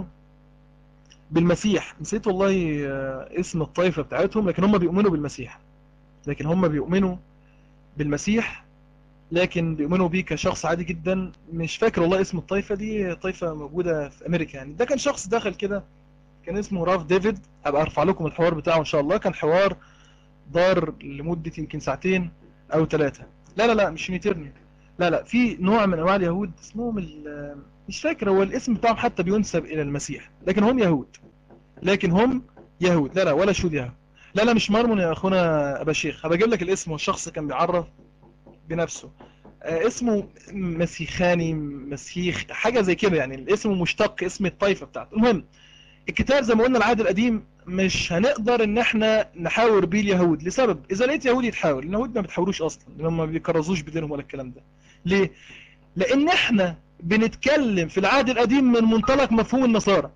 بالمسيح نسيت والله اسم الطائفة بتاعتهم لكن هم بيؤمنوا بالمسيح لكن هم بيؤمنوا بالمسيح لكن بيؤمنوا بيه كشخص عادي جدا مش فاكر والله اسم الطائفة دي طائفة موجودة في امريكا يعني ده كان شخص دخل كده كان اسمه راف ديفيد هبقى ارفع لكم الحوار بتاعه ان شاء الله كان حوار دار لمدة يمكن ساعتين او ثلاثة لا لا لا مش ميترني لا لا في نوع من انواع اليهود اسمهم مش فاكر هو الاسم بتاعهم حتى بينسب الى المسيح لكن هم يهود لكن هم يهود لا لا ولا شهود يهود لا لا مش مرمون يا اخونا ابا شيخ هبقى اجيب لك الاسم والشخص كان بيعرف بنفسه آه اسمه مسيخاني مسيخ حاجة زي كده يعني الاسم مشتق اسم الطائفة بتاعته المهم الكتاب زي ما قلنا العهد القديم مش هنقدر ان احنا نحاور بيه اليهود لسبب اذا لقيت يهودي يتحاور اليهود ما بتحاوروش اصلا لان ما بيكرزوش بدينهم ولا الكلام ده ليه لان احنا بنتكلم في العهد القديم من منطلق مفهوم النصارى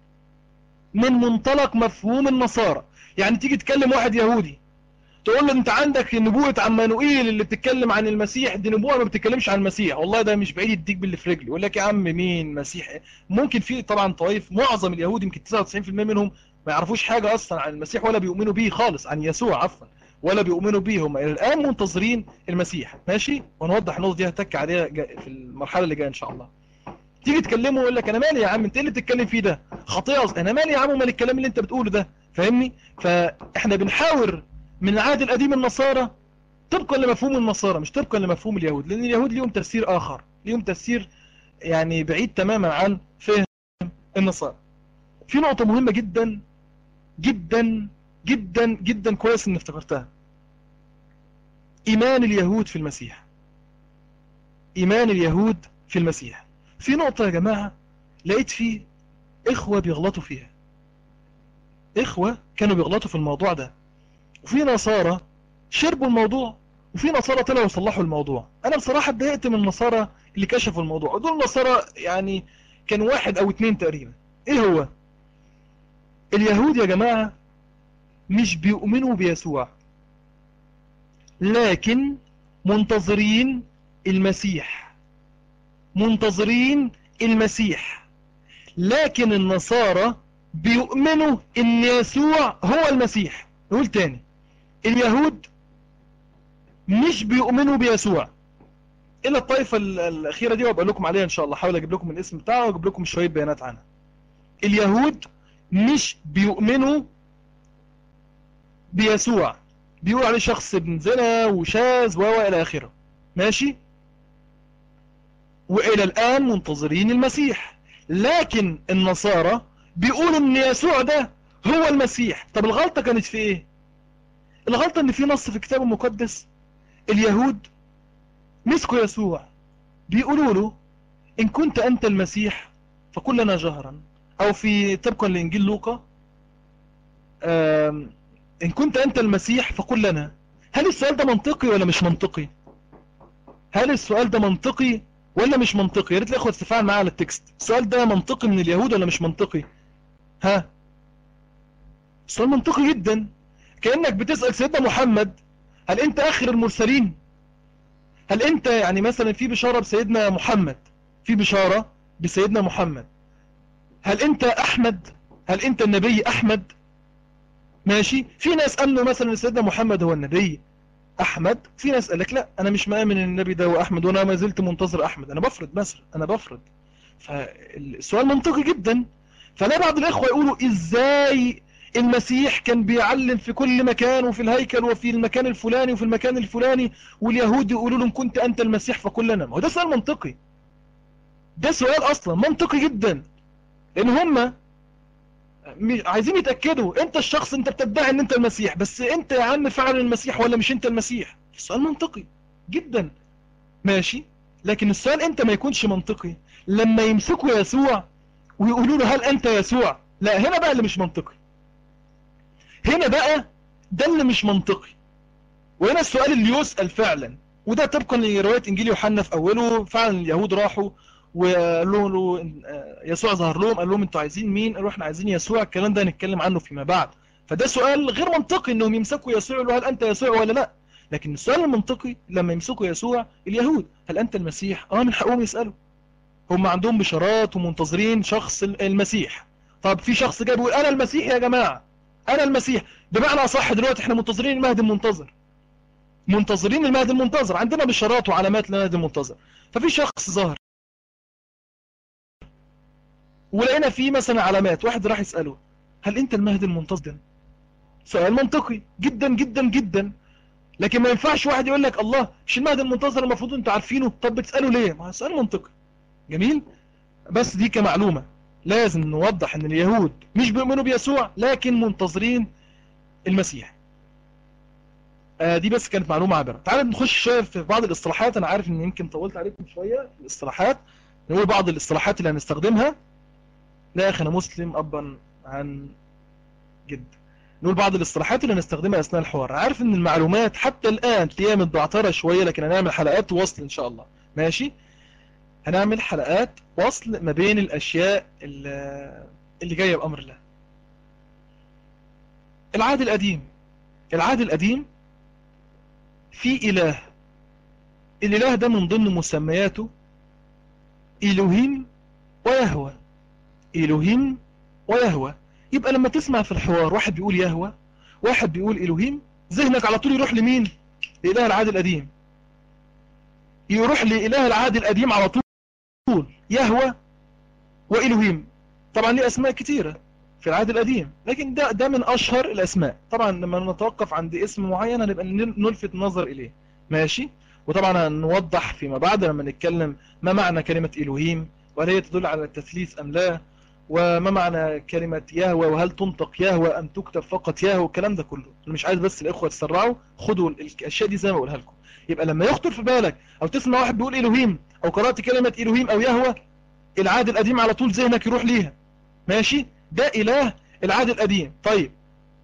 من منطلق مفهوم النصارى يعني تيجي تكلم واحد يهودي تقول له انت عندك نبوءة عمانوئيل اللي بتتكلم عن المسيح دي نبوءة ما بتتكلمش عن المسيح والله ده مش بعيد يديك باللي في رجلي يقول لك يا عم مين مسيح ممكن في طبعا طوائف معظم اليهود يمكن 99% منهم ما يعرفوش حاجة اصلا عن المسيح ولا بيؤمنوا بيه خالص عن يسوع عفوا ولا بيؤمنوا بيه هم الى الان منتظرين المسيح ماشي ونوضح النقطة دي هتك عليها في المرحلة اللي جايه ان شاء الله تيجي تكلمه يقول لك انا مالي يا عم انت ايه اللي بتتكلم فيه ده خطيئة انا مالي يا عم ومال الكلام اللي انت بتقوله ده فاهمني فاحنا بنحاور من العهد القديم النصارى طبقا لمفهوم النصارى مش طبقا لمفهوم اليهود لان اليهود ليهم تفسير اخر ليهم تفسير يعني بعيد تماما عن فهم النصارى في نقطة مهمة جدا جدا جدا جدا كويس ان افتكرتها ايمان اليهود في المسيح ايمان اليهود في المسيح في نقطة يا جماعة لقيت فيه اخوة بيغلطوا فيها اخوة كانوا بيغلطوا في الموضوع ده وفي نصارى شربوا الموضوع وفي نصارى طلعوا وصلحوا الموضوع انا بصراحة اتضايقت من النصارى اللي كشفوا الموضوع دول النصارى يعني كان واحد او اتنين تقريبا ايه هو اليهود يا جماعة مش بيؤمنوا بيسوع لكن منتظرين المسيح منتظرين المسيح لكن النصارى بيؤمنوا ان يسوع هو المسيح نقول تاني اليهود مش بيؤمنوا بيسوع الا الطائفة الاخيرة دي وابقى لكم عليها ان شاء الله حاول اجيب لكم الاسم بتاعه واجيب لكم شوية بيانات عنها اليهود مش بيؤمنوا بيسوع بيقول عليه شخص ابن زنا وشاذ و الى اخره ماشي والى الان منتظرين المسيح لكن النصارى بيقولوا ان يسوع ده هو المسيح طب الغلطة كانت في ايه الغلطة ان في نص في الكتاب المقدس اليهود مسكوا يسوع بيقولوا له ان كنت انت المسيح فقل لنا جهرا او في طبقا لانجيل لوقا ان كنت انت المسيح فقل لنا هل السؤال ده منطقي ولا مش منطقي هل السؤال ده منطقي ولا مش منطقي يا ريت الاخوه تتفاعل معايا على التكست السؤال ده منطقي من اليهود ولا مش منطقي ها سؤال منطقي جدا كأنك بتسأل سيدنا محمد هل انت اخر المرسلين هل انت يعني مثلا في بشارة بسيدنا محمد في بشارة بسيدنا محمد هل انت احمد هل انت النبي احمد ماشي في ناس امنوا مثلا سيدنا محمد هو النبي احمد في ناس قال لك لا انا مش مآمن ان النبي ده هو احمد وانا ما زلت منتظر احمد انا بفرض مثلا انا بفرض فالسؤال منطقي جدا فلا بعض الاخوة يقولوا ازاي المسيح كان بيعلم في كل مكان وفي الهيكل وفي المكان الفلاني وفي المكان الفلاني واليهود يقولوا له كنت انت المسيح فكلنا ما هو ده سؤال منطقي ده سؤال اصلا منطقي جدا لان هم عايزين يتأكدوا انت الشخص انت بتدعي ان انت المسيح بس انت يا عم فعلا المسيح ولا مش انت المسيح السؤال منطقي جدا ماشي لكن السؤال انت ما يكونش منطقي لما يمسكوا يسوع ويقولوا له هل انت يسوع لا هنا بقى اللي مش منطقي هنا بقى ده اللي مش منطقي وهنا السؤال اللي يسأل فعلا وده طبقا لرواية انجيل يوحنا في اوله فعلا اليهود راحوا وقالوا له يسوع ظهر لهم قال لهم انتوا عايزين مين قالوا احنا عايزين يسوع الكلام ده هنتكلم عنه فيما بعد فده سؤال غير منطقي انهم يمسكوا يسوع يقولوا هل انت يسوع ولا لا لكن السؤال المنطقي لما يمسكوا يسوع اليهود هل انت المسيح اه من حقهم يسألوا هم عندهم بشارات ومنتظرين شخص المسيح طب في شخص جاي بيقول انا المسيح يا جماعة انا المسيح بمعنى صح دلوقتي احنا منتظرين المهدي المنتظر منتظرين المهدي المنتظر عندنا بشارات وعلامات للمهدي المنتظر ففي شخص ظهر ولقينا فيه مثلا علامات واحد راح يسأله هل انت المهدي المنتظر سؤال منطقي جدا جدا جدا لكن ما ينفعش واحد يقول لك الله مش المهدي المنتظر المفروض انتوا عارفينه طب بتسأله ليه ما سؤال منطقي جميل بس دي كمعلومة لازم نوضح ان اليهود مش بيؤمنوا بيسوع لكن منتظرين المسيح آه دي بس كانت معلومة عابرة تعالوا نخش شوية في بعض الاصطلاحات انا عارف ان يمكن طولت عليكم شوية في الاصطلاحات نقول بعض الاصطلاحات اللي هنستخدمها لا يا اخي انا مسلم ابا عن جد نقول بعض الاصطلاحات اللي هنستخدمها اثناء الحوار عارف ان المعلومات حتى الان تلاقيها متبعترة شوية لكن هنعمل حلقات وصل ان شاء الله ماشي هنعمل حلقات وصل ما بين الاشياء اللي جاية بامر الله العهد القديم العهد القديم في اله الاله ده من ضمن مسمياته الوهيم ويهوى الوهيم ويهوى يبقى لما تسمع في الحوار واحد بيقول يهوى واحد بيقول الوهيم ذهنك على طول يروح لمين لإله العهد القديم يروح لإله العهد القديم على طول يهوى وإلهيم طبعا ليه أسماء كتيرة في العهد القديم لكن ده ده من أشهر الأسماء طبعا لما نتوقف عند اسم معين هنبقى نلفت نظر إليه ماشي وطبعا هنوضح فيما بعد لما نتكلم ما معنى كلمة إلهيم وهل هي تدل على التثليث أم لا وما معنى كلمة يهوى وهل تنطق يهوى أم تكتب فقط يهوى والكلام ده كله أنا مش عايز بس الإخوة تسرعوا خدوا الأشياء دي زي ما أقولها لكم يبقى لما يخطر في بالك أو تسمع واحد بيقول إلهيم أو قرأت كلمة إلهيم أو يهوى العهد القديم على طول ذهنك يروح ليها ماشي ده إله العهد القديم طيب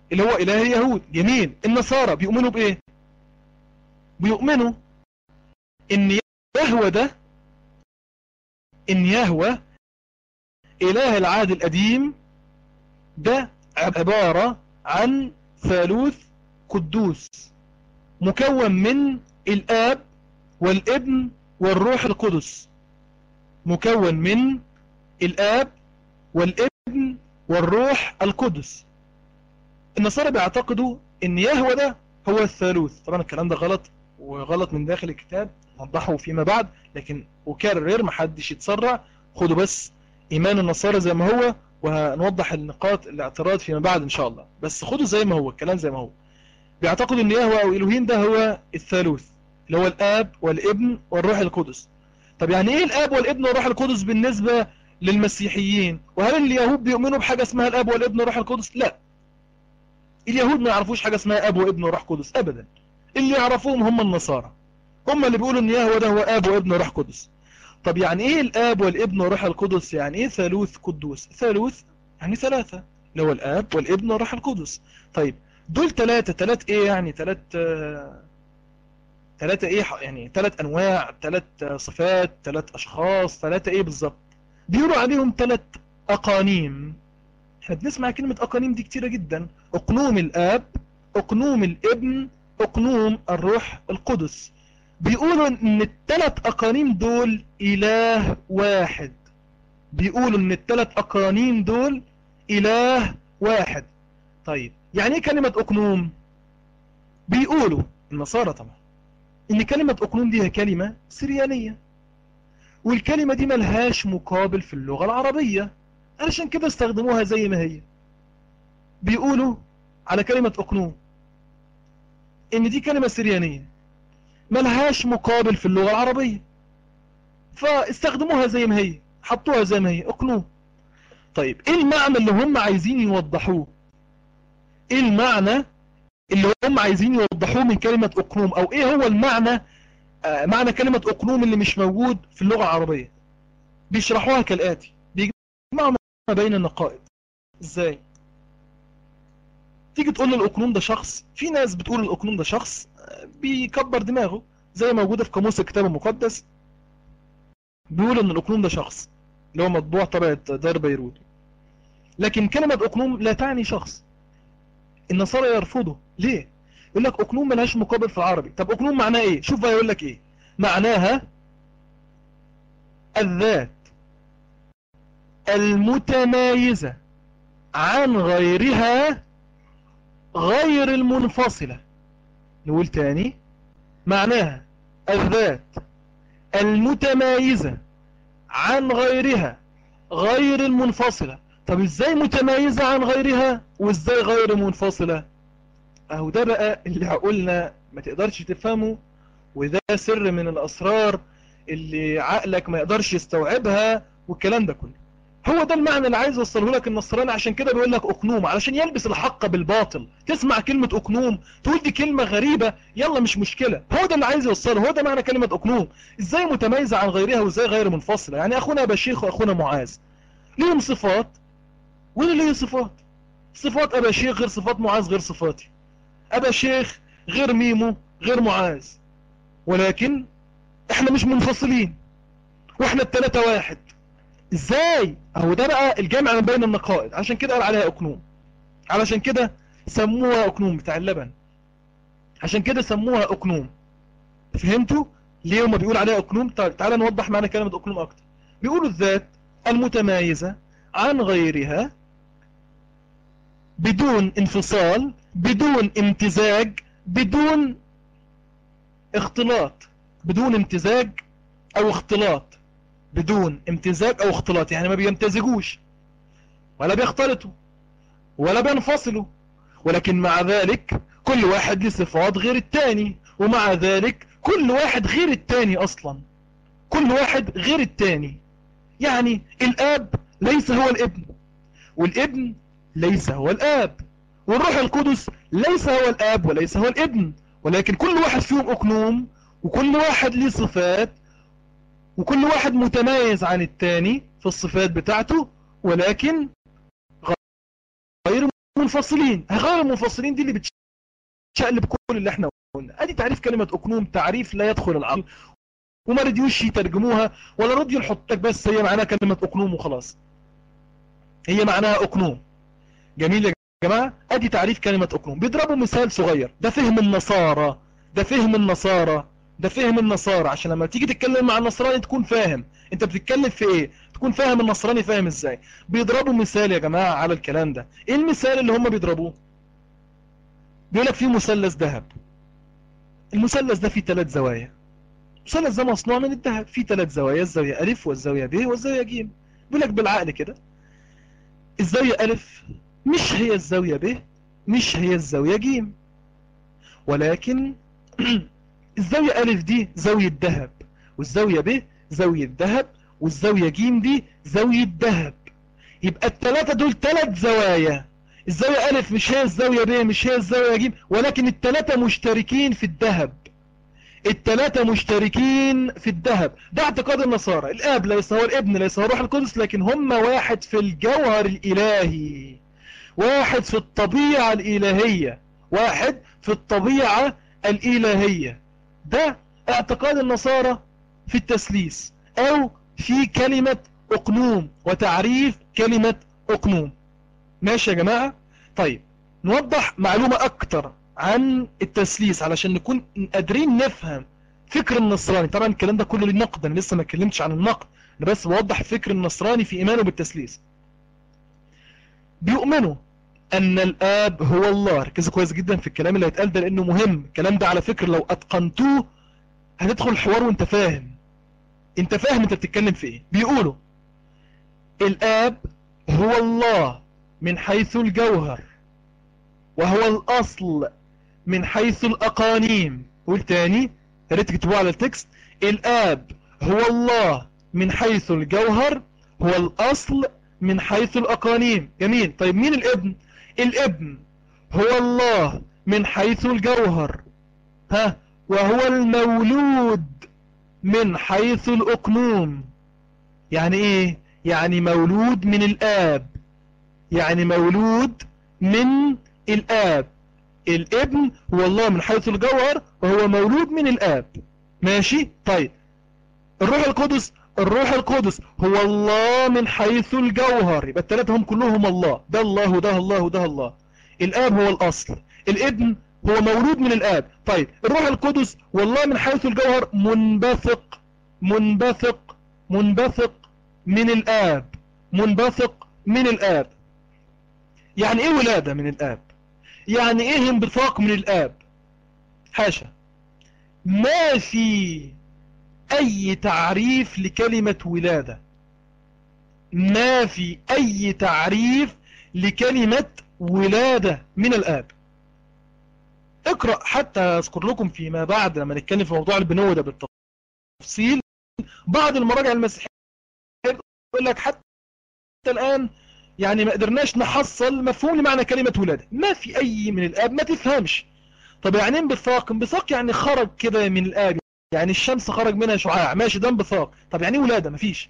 اللي هو اله اليهود جميل النصارى بيؤمنوا بايه بيؤمنوا ان يهوى ده ان يهوى اله العهد القديم ده عبارة عن ثالوث قدوس مكون من الاب والابن والروح القدس مكون من الاب والابن والروح القدس النصارى بيعتقدوا ان يهوى ده هو الثالوث طبعا الكلام ده غلط وغلط من داخل الكتاب نوضحه فيما بعد لكن وكرر محدش يتسرع خدوا بس ايمان النصارى زي ما هو وهنوضح النقاط الاعتراض فيما بعد ان شاء الله بس خدوا زي ما هو الكلام زي ما هو بيعتقدوا ان يهوى او الوهين ده هو الثالوث اللي هو الاب والابن والروح القدس طب يعني ايه الاب والابن والروح القدس بالنسبة للمسيحيين وهل اليهود بيؤمنوا بحاجة اسمها الاب والابن والروح القدس لا اليهود ما يعرفوش حاجة اسمها اب وابن وروح قدس ابدا اللي يعرفوهم هم النصارى هم اللي بيقولوا ان يهوى ده هو اب وابن وروح قدس طب يعني ايه الاب والابن وروح القدس يعني ايه ثالوث قدوس ثالوث يعني ثلاثة اللي هو الاب والابن وروح القدس طيب دول ثلاثة ثلاث ايه يعني ثلاث ثلاثة ايه يعني ثلاث انواع ثلاث صفات ثلاث اشخاص ثلاثة ايه بالظبط بيقولوا عليهم ثلاث اقانيم احنا بنسمع كلمة اقانيم دي كتيرة جدا اقنوم الاب اقنوم الابن اقنوم الروح القدس بيقولوا ان الثلاث اقانيم دول اله واحد بيقولوا ان الثلاث اقانيم دول اله واحد طيب يعني ايه كلمة اقنوم بيقولوا النصارى طبعا ان كلمة اقنوم دي هي كلمة سريانية والكلمة دي ملهاش مقابل في اللغة العربية علشان كده استخدموها زي ما هي بيقولوا على كلمة اقنوم ان دي كلمة سريانية ملهاش مقابل في اللغة العربية فاستخدموها زي ما هي حطوها زي ما هي اقنوم طيب ايه المعنى اللي هم عايزين يوضحوه ايه المعنى اللي هم عايزين يوضحوه من كلمة اقنوم او ايه هو المعنى آه معنى كلمة اقنوم اللي مش موجود في اللغة العربية بيشرحوها كالآتي بيجمعوا ما بين النقائض ازاي تيجي تقول الاقنوم ده شخص في ناس بتقول الاقنوم ده شخص بيكبر دماغه زي موجودة في قاموس الكتاب المقدس بيقول ان الاقنوم ده شخص اللي هو مطبوع طبعة دار بيروت لكن كلمة اقنوم لا تعني شخص النصارى يرفضوا ليه يقول لك اقنوم ملهاش مقابل في العربي طب اقنوم معناه ايه شوف بقى يقول لك ايه معناها الذات المتمايزة عن غيرها غير المنفصلة نقول تاني معناها الذات المتمايزة عن غيرها غير المنفصلة طب ازاي متمايزة عن غيرها وازاي غير منفصلة اهو ده بقى اللي هقولنا ما تقدرش تفهمه وده سر من الاسرار اللي عقلك ما يقدرش يستوعبها والكلام ده كله هو ده المعنى اللي عايز اوصله لك النصراني عشان كده بيقول لك اقنوم علشان يلبس الحق بالباطل تسمع كلمة اقنوم تقول دي كلمة غريبة يلا مش مشكلة هو ده اللي عايز يوصله هو ده معنى كلمة اقنوم ازاي متميزة عن غيرها وازاي غير منفصلة يعني اخونا بشيخ واخونا معاذ ليهم صفات وانا ليه صفات صفات ابا شيخ غير صفات معاذ غير صفاتي ابا شيخ غير ميمو غير معاذ ولكن احنا مش منفصلين واحنا التلاتة واحد ازاي اهو ده بقى الجمع ما بين النقائض عشان كده قال عليها اقنوم علشان كده سموها اقنوم بتاع اللبن عشان كده سموها اقنوم فهمتوا ليه هما بيقول عليها اقنوم طيب تعالى نوضح معنى كلمة اقنوم اكتر بيقولوا الذات المتمايزة عن غيرها بدون انفصال بدون امتزاج بدون اختلاط بدون امتزاج او اختلاط بدون امتزاج او اختلاط يعني ما بيمتزجوش ولا بيختلطوا ولا بينفصلوا ولكن مع ذلك كل واحد له صفات غير التاني ومع ذلك كل واحد غير التاني اصلا كل واحد غير التاني يعني الاب ليس هو الابن والابن ليس هو الاب والروح القدس ليس هو الاب وليس هو الابن ولكن كل واحد فيهم اقنوم وكل واحد له صفات وكل واحد متميز عن التاني في الصفات بتاعته ولكن غير منفصلين غير المنفصلين دي اللي بتشقلب كل اللي احنا قلنا ادي تعريف كلمة اقنوم تعريف لا يدخل العقل وما رضيوش يترجموها ولا رضيوا يحط لك بس هي معناها كلمة اقنوم وخلاص هي معناها اقنوم جميل يا جماعة ادي تعريف كلمة اقنوم بيضربوا مثال صغير ده فهم النصارى ده فهم النصارى ده فهم النصارى عشان لما تيجي تتكلم مع النصراني تكون فاهم انت بتتكلم في ايه تكون فاهم النصراني فاهم ازاي بيضربوا مثال يا جماعة على الكلام ده ايه المثال اللي هم بيضربوه بيقول لك فيه مثلث ذهب المثلث ده فيه ثلاث زوايا المثلث ده مصنوع من الذهب فيه ثلاث زوايا الزاوية ألف والزاوية ب والزاوية ج بيقول لك بالعقل كده الزاوية ألف مش هي الزاوية ب مش هي الزاوية ج ولكن الزاوية ألف دي زاوية ذهب والزاوية ب زاوية ذهب والزاوية ج دي زاوية ذهب يبقى الثلاثة دول ثلاث زوايا الزاوية ألف مش هي الزاوية ب مش هي الزاوية ج ولكن الثلاثة مشتركين في الذهب الثلاثة مشتركين في الذهب ده اعتقاد النصارى الآب ليس هو الابن ليس هو روح القدس لكن هم واحد في الجوهر الإلهي واحد في الطبيعة الإلهية واحد في الطبيعة الإلهية ده اعتقاد النصارى في التسليس أو في كلمة أقنوم وتعريف كلمة أقنوم ماشي يا جماعة طيب نوضح معلومة أكتر عن التسليس علشان نكون قادرين نفهم فكر النصراني طبعا الكلام ده كله ليه نقد انا لسه ما اتكلمتش عن النقد انا بس بوضح فكر النصراني في ايمانه بالتسليس بيؤمنوا ان الاب هو الله ركزوا كويس جدا في الكلام اللي هيتقال ده لانه مهم الكلام ده على فكرة لو اتقنتوه هتدخل الحوار وانت فاهم انت فاهم انت بتتكلم في ايه بيقولوا الاب هو الله من حيث الجوهر وهو الاصل من حيث الاقانيم قول تاني ريت تكتبوه على التكست الاب هو الله من حيث الجوهر هو الاصل من حيث الاقانيم جميل طيب مين الابن الابن هو الله من حيث الجوهر ها وهو المولود من حيث الاقنوم يعني ايه يعني مولود من الاب يعني مولود من الاب الابن هو الله من حيث الجوهر وهو مولود من الاب ماشي طيب الروح القدس الروح القدس هو الله من حيث الجوهر يبقى الثلاثة هم كلهم الله ده الله وده الله وده الله الاب هو الاصل الابن هو مولود من الاب طيب الروح القدس والله من حيث الجوهر منبثق منبثق منبثق من الاب منبثق من الاب يعني ايه ولادة من الاب يعني ايه انبثاق من الاب حاشا ما في اي تعريف لكلمة ولادة ما في اي تعريف لكلمة ولادة من الاب اقرأ حتى اذكر لكم فيما بعد لما نتكلم في موضوع البنوة ده بالتفصيل بعض المراجع المسيحية يقول لك حتى الان يعني ما قدرناش نحصل مفهوم لمعنى كلمة ولادة ما في اي من الاب ما تفهمش طب يعني انبثاق انبثاق يعني خرج كده من الاب يعني الشمس خرج منها شعاع ماشي ده انبثاق طب يعني ايه ولادة مفيش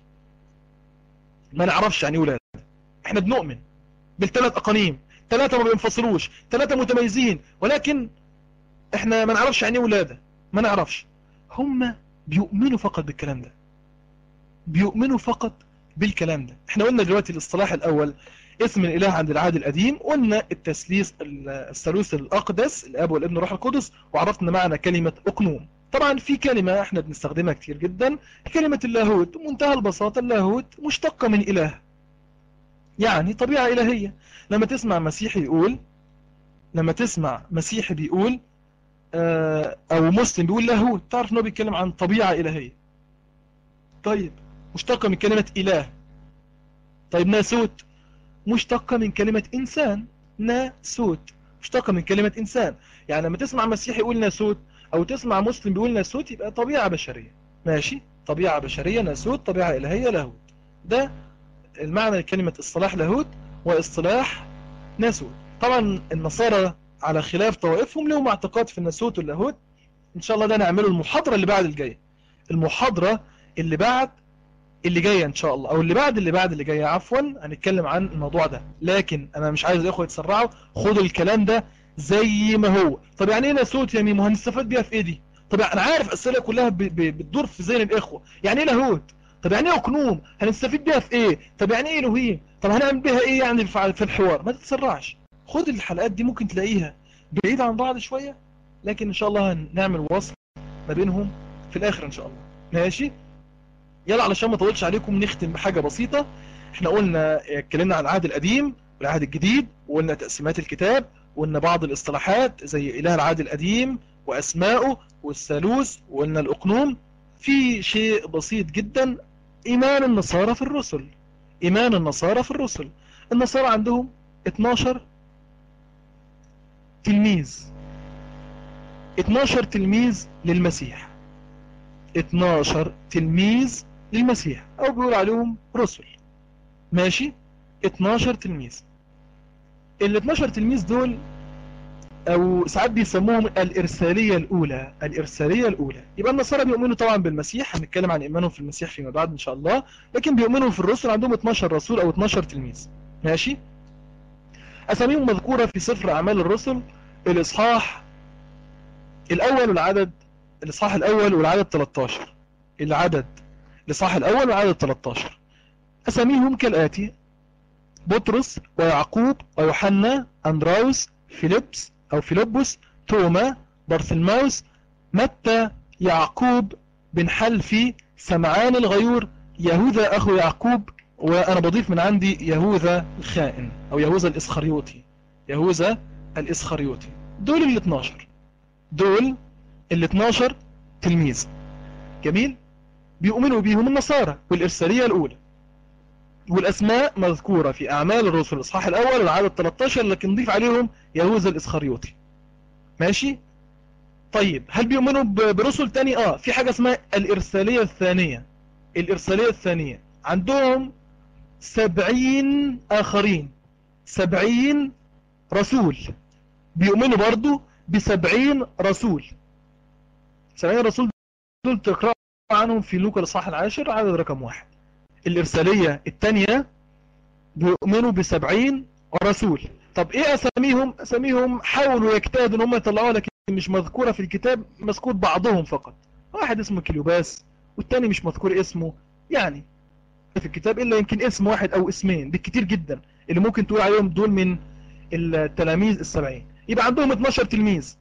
ما نعرفش يعني ايه ولادة احنا بنؤمن بالثلاث اقانيم ثلاثة ما بينفصلوش ثلاثة متميزين ولكن احنا ما نعرفش يعني ايه ولادة ما نعرفش هم بيؤمنوا فقط بالكلام ده بيؤمنوا فقط بالكلام ده احنا قلنا دلوقتي الاصطلاح الاول اسم الاله عند العهد القديم قلنا التسليس الثالوث الاقدس الاب والابن والروح القدس وعرفنا معنى كلمة اقنوم طبعا في كلمة احنا بنستخدمها كتير جدا كلمة اللاهوت منتهى البساطة اللاهوت مشتقة من اله يعني طبيعة الهية لما تسمع مسيحي يقول لما تسمع مسيحي بيقول اه او مسلم بيقول لاهوت تعرف انه بيتكلم عن طبيعة الهية طيب مشتقة من كلمة اله طيب ناسوت مشتقة من كلمة انسان ناسوت مشتقة من كلمة انسان يعني لما تسمع مسيحي يقول ناسوت او تسمع مسلم بيقول ناسوت يبقى طبيعة بشرية ماشي طبيعة بشرية ناسوت طبيعة الهية لاهوت ده المعنى لكلمة اصطلاح لاهوت واصطلاح ناسوت طبعا النصارى على خلاف طوائفهم لهم اعتقاد في الناسوت واللاهوت ان شاء الله ده نعمله المحاضرة اللي بعد الجاية المحاضرة اللي بعد اللي جاية ان شاء الله او اللي بعد اللي بعد اللي جاية عفوا هنتكلم عن الموضوع ده لكن انا مش عايز الاخوة يتسرعوا خدوا الكلام ده زي ما هو طب يعني ايه لاهوت يا ميمو هنستفاد بيها في ايه دي طب انا عارف اسئله كلها ب... ب... بتدور في ذهن الاخوه يعني ايه لاهوت طب يعني ايه اقنوم هنستفيد بيها في ايه طب يعني ايه الوهيم طب هنعمل بيها ايه يعني في الحوار ما تتسرعش خد الحلقات دي ممكن تلاقيها بعيد عن بعض شويه لكن ان شاء الله هنعمل وصل ما بينهم في الاخر ان شاء الله ماشي يلا علشان ما اطولش عليكم نختم بحاجه بسيطه احنا قلنا اتكلمنا عن العهد القديم والعهد الجديد وقلنا تقسيمات الكتاب وقلنا بعض الاصطلاحات زي اله العهد القديم واسماؤه والثالوث وقلنا الاقنوم في شيء بسيط جدا ايمان النصارى في الرسل ايمان النصارى في الرسل النصارى عندهم 12 تلميذ 12 تلميذ للمسيح 12 تلميذ للمسيح او بيقول عليهم رسل ماشي 12 تلميذ ال 12 تلميذ دول او ساعات بيسموهم الارسالية الاولى الارسالية الاولى يبقى النصارى بيؤمنوا طبعا بالمسيح هنتكلم عن ايمانهم في المسيح فيما بعد ان شاء الله لكن بيؤمنوا في الرسل عندهم 12 رسول او 12 تلميذ ماشي اساميهم مذكورة في سفر اعمال الرسل الاصحاح الاول والعدد الاصحاح الاول والعدد 13 العدد الاصحاح الاول والعدد 13 اساميهم كالاتي بطرس ويعقوب ويوحنا اندراوس فيليبس او فيلبس توما بارثلماوس متى يعقوب بن حلفي سمعان الغيور يهوذا اخو يعقوب وانا بضيف من عندي يهوذا الخائن او يهوذا الاسخريوطي يهوذا الاسخريوطي دول ال 12 دول ال 12 تلميذ جميل بيؤمنوا بيهم النصارى والإرسالية الأولى والأسماء مذكورة في أعمال الرسل الإصحاح الأول والعدد 13 لكن نضيف عليهم يهوذا الإسخريوطي ماشي طيب هل بيؤمنوا برسل تاني آه في حاجة اسمها الإرسالية الثانية الإرسالية الثانية عندهم سبعين آخرين سبعين رسول بيؤمنوا برضو بسبعين رسول سبعين رسول دول تقرأ عنهم في لوكا الإصحاح العاشر عدد رقم واحد الإرسالية الثانية بيؤمنوا بسبعين رسول طب ايه اساميهم اساميهم حاولوا يجتهدوا ان هم يطلعوها لكن مش مذكورة في الكتاب مذكور بعضهم فقط واحد اسمه كيلوباس والتاني مش مذكور اسمه يعني في الكتاب الا يمكن اسم واحد او اسمين بالكتير جدا اللي ممكن تقول عليهم دول من التلاميذ السبعين يبقى عندهم 12 تلميذ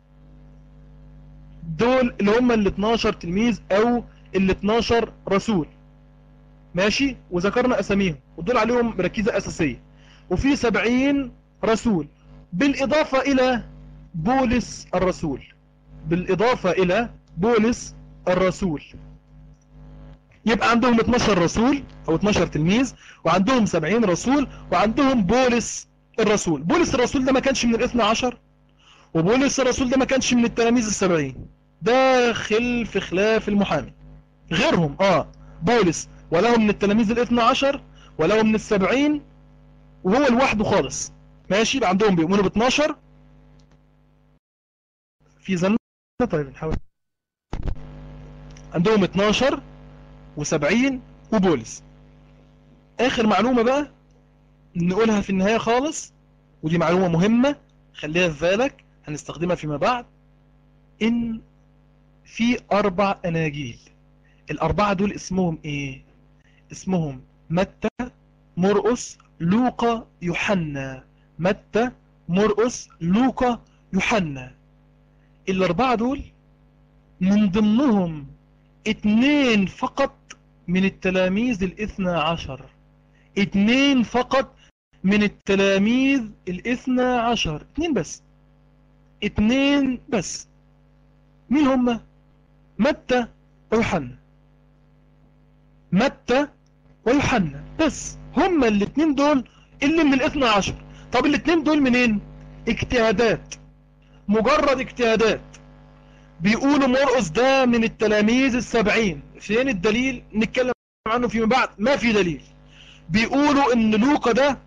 دول اللي هم ال 12 تلميذ او ال 12 رسول ماشي وذكرنا اساميهم ودول عليهم ركيزة اساسية وفي 70 رسول بالاضافة الى بولس الرسول بالاضافة الى بولس الرسول يبقى عندهم 12 رسول او 12 تلميذ وعندهم 70 رسول وعندهم بولس الرسول بولس الرسول ده ما كانش من الاثنى عشر وبولس الرسول ده ما كانش من التلاميذ السبعين داخل في خلاف المحامي غيرهم اه بولس وله من التلاميذ الاثنى عشر وله من السبعين وهو لوحده خالص ماشي يبقى عندهم بيؤمنوا ب 12 في زنة طيب نحاول عندهم 12 و70 وبولس اخر معلومة بقى نقولها في النهاية خالص ودي معلومة مهمة خليها في بالك هنستخدمها فيما بعد ان في اربع اناجيل الاربعة دول اسمهم ايه اسمهم متى مرقس لوقا يوحنا متى مرقس لوقا يوحنا الاربعة دول من ضمنهم اتنين فقط من التلاميذ الاثنى عشر اتنين فقط من التلاميذ الاثنى عشر اتنين بس اتنين بس مين هما متى ويوحنا متى ويوحنا بس هما الاتنين دول اللي من الاثنى عشر طب الاتنين دول منين اجتهادات مجرد اجتهادات بيقولوا مرقس ده من التلاميذ السبعين فين الدليل نتكلم عنه فيما بعد ما في دليل بيقولوا ان لوقا ده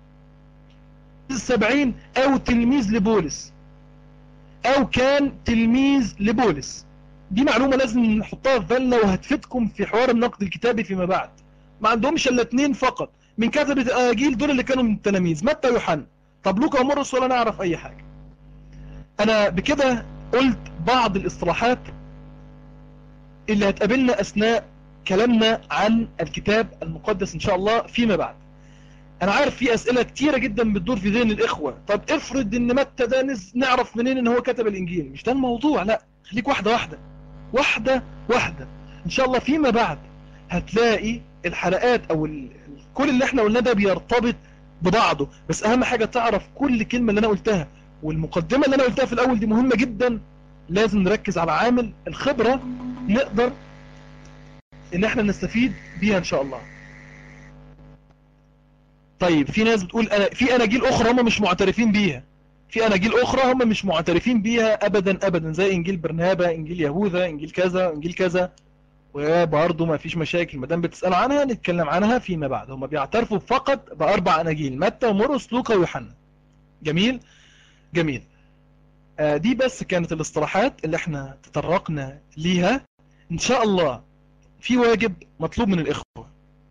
السبعين او تلميذ لبولس او كان تلميذ لبولس دي معلومة لازم نحطها في بالنا وهتفيدكم في حوار النقد الكتابي فيما بعد ما عندهمش الا اتنين فقط من كتبة الاناجيل دول اللي كانوا من التلاميذ متى ويوحنا طب لوكا ومرقس ولا نعرف اي حاجة انا بكده قلت بعض الاصطلاحات اللي هتقابلنا اثناء كلامنا عن الكتاب المقدس ان شاء الله فيما بعد انا عارف في اسئلة كتيرة جدا بتدور في ذهن الاخوة طب افرض ان متى ده نز- نعرف منين ان هو كتب الانجيل مش ده الموضوع لا خليك واحدة واحدة واحدة واحدة ان شاء الله فيما بعد هتلاقي الحلقات او ال... كل اللي احنا قلناه ده بيرتبط ببعضه بس اهم حاجة تعرف كل كلمة اللي انا قلتها والمقدمة اللي انا قلتها في الاول دي مهمة جدا لازم نركز على عامل الخبرة نقدر ان احنا نستفيد بيها ان شاء الله طيب في ناس بتقول أنا في اناجيل اخرى هم مش معترفين بيها في اناجيل اخرى هم مش معترفين بيها ابدا ابدا زي انجيل برنابا انجيل يهوذا انجيل كذا انجيل كذا وبرضه ما فيش مشاكل ما دام بتسالوا عنها نتكلم عنها فيما بعد هم بيعترفوا فقط باربع اناجيل متى ومرقس لوقا ويوحنا جميل جميل آه دي بس كانت الاصطلاحات اللي احنا تطرقنا ليها ان شاء الله في واجب مطلوب من الاخوه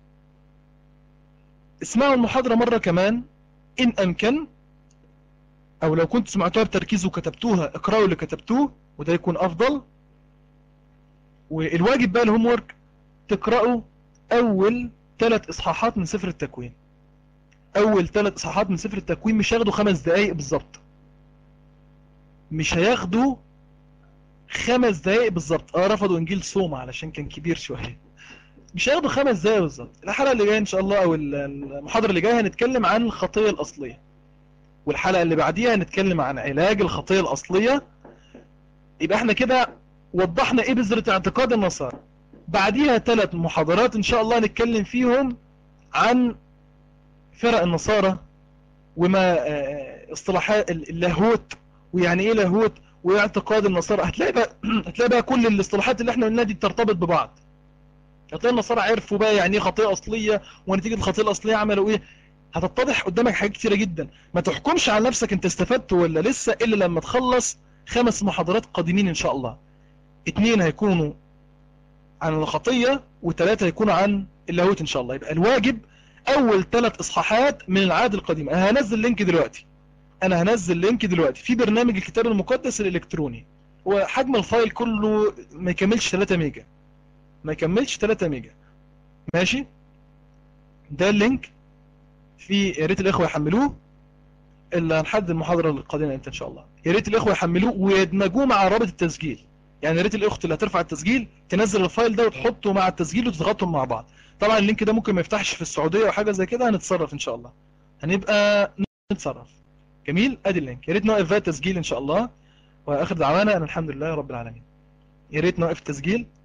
اسمعوا المحاضرة مرة كمان إن أمكن أو لو كنت سمعتوها بتركيز وكتبتوها اقرأوا اللي كتبتوه وده يكون أفضل والواجب بقى الهوم ورك تقرأوا أول ثلاث إصحاحات من سفر التكوين أول ثلاث إصحاحات من سفر التكوين مش هياخدوا خمس دقايق بالظبط مش هياخدوا خمس دقايق بالظبط اه رفضوا إنجيل سوما علشان كان كبير شوية مش هياخدوا خمس دقايق بالظبط الحلقة اللي جاية ان شاء الله او المحاضرة اللي جاية هنتكلم عن الخطية الاصلية والحلقة اللي بعديها هنتكلم عن علاج الخطية الاصلية يبقى احنا كده وضحنا ايه بذرة اعتقاد النصارى بعديها ثلاث محاضرات ان شاء الله هنتكلم فيهم عن فرق النصارى وما اصطلاحات اللاهوت ويعني ايه لاهوت واعتقاد النصارى هتلاقي بقى هتلاقي بقى كل الاصطلاحات اللي احنا قلناها دي بترتبط ببعض هتلاقي النصارى عرفوا بقى يعني ايه خطيئة اصلية ونتيجة الخطيئة الاصلية عملوا ايه هتتضح قدامك حاجات كتيرة جدا ما تحكمش على نفسك انت استفدت ولا لسه الا لما تخلص خمس محاضرات قادمين ان شاء الله اتنين هيكونوا عن الخطية وثلاثة هيكونوا عن اللاهوت ان شاء الله يبقى الواجب اول ثلاث اصحاحات من العهد القديم انا هنزل لينك دلوقتي انا هنزل لينك دلوقتي في برنامج الكتاب المقدس الالكتروني وحجم الفايل كله ما يكملش 3 ميجا ما يكملش 3 ميجا ماشي ده اللينك في يا ريت الاخوه يحملوه اللي هنحدد المحاضره القادمه امتى ان شاء الله يا ريت الاخوه يحملوه ويدمجوه مع رابط التسجيل يعني يا ريت الاخت اللي هترفع التسجيل تنزل الفايل ده وتحطه مع التسجيل وتضغطهم مع بعض طبعا اللينك ده ممكن ما يفتحش في السعوديه او حاجه زي كده هنتصرف ان شاء الله هنبقى نتصرف جميل ادي اللينك يا ريت نوقف بقى التسجيل ان شاء الله واخر دعوانا ان الحمد لله رب العالمين يا ريت نوقف التسجيل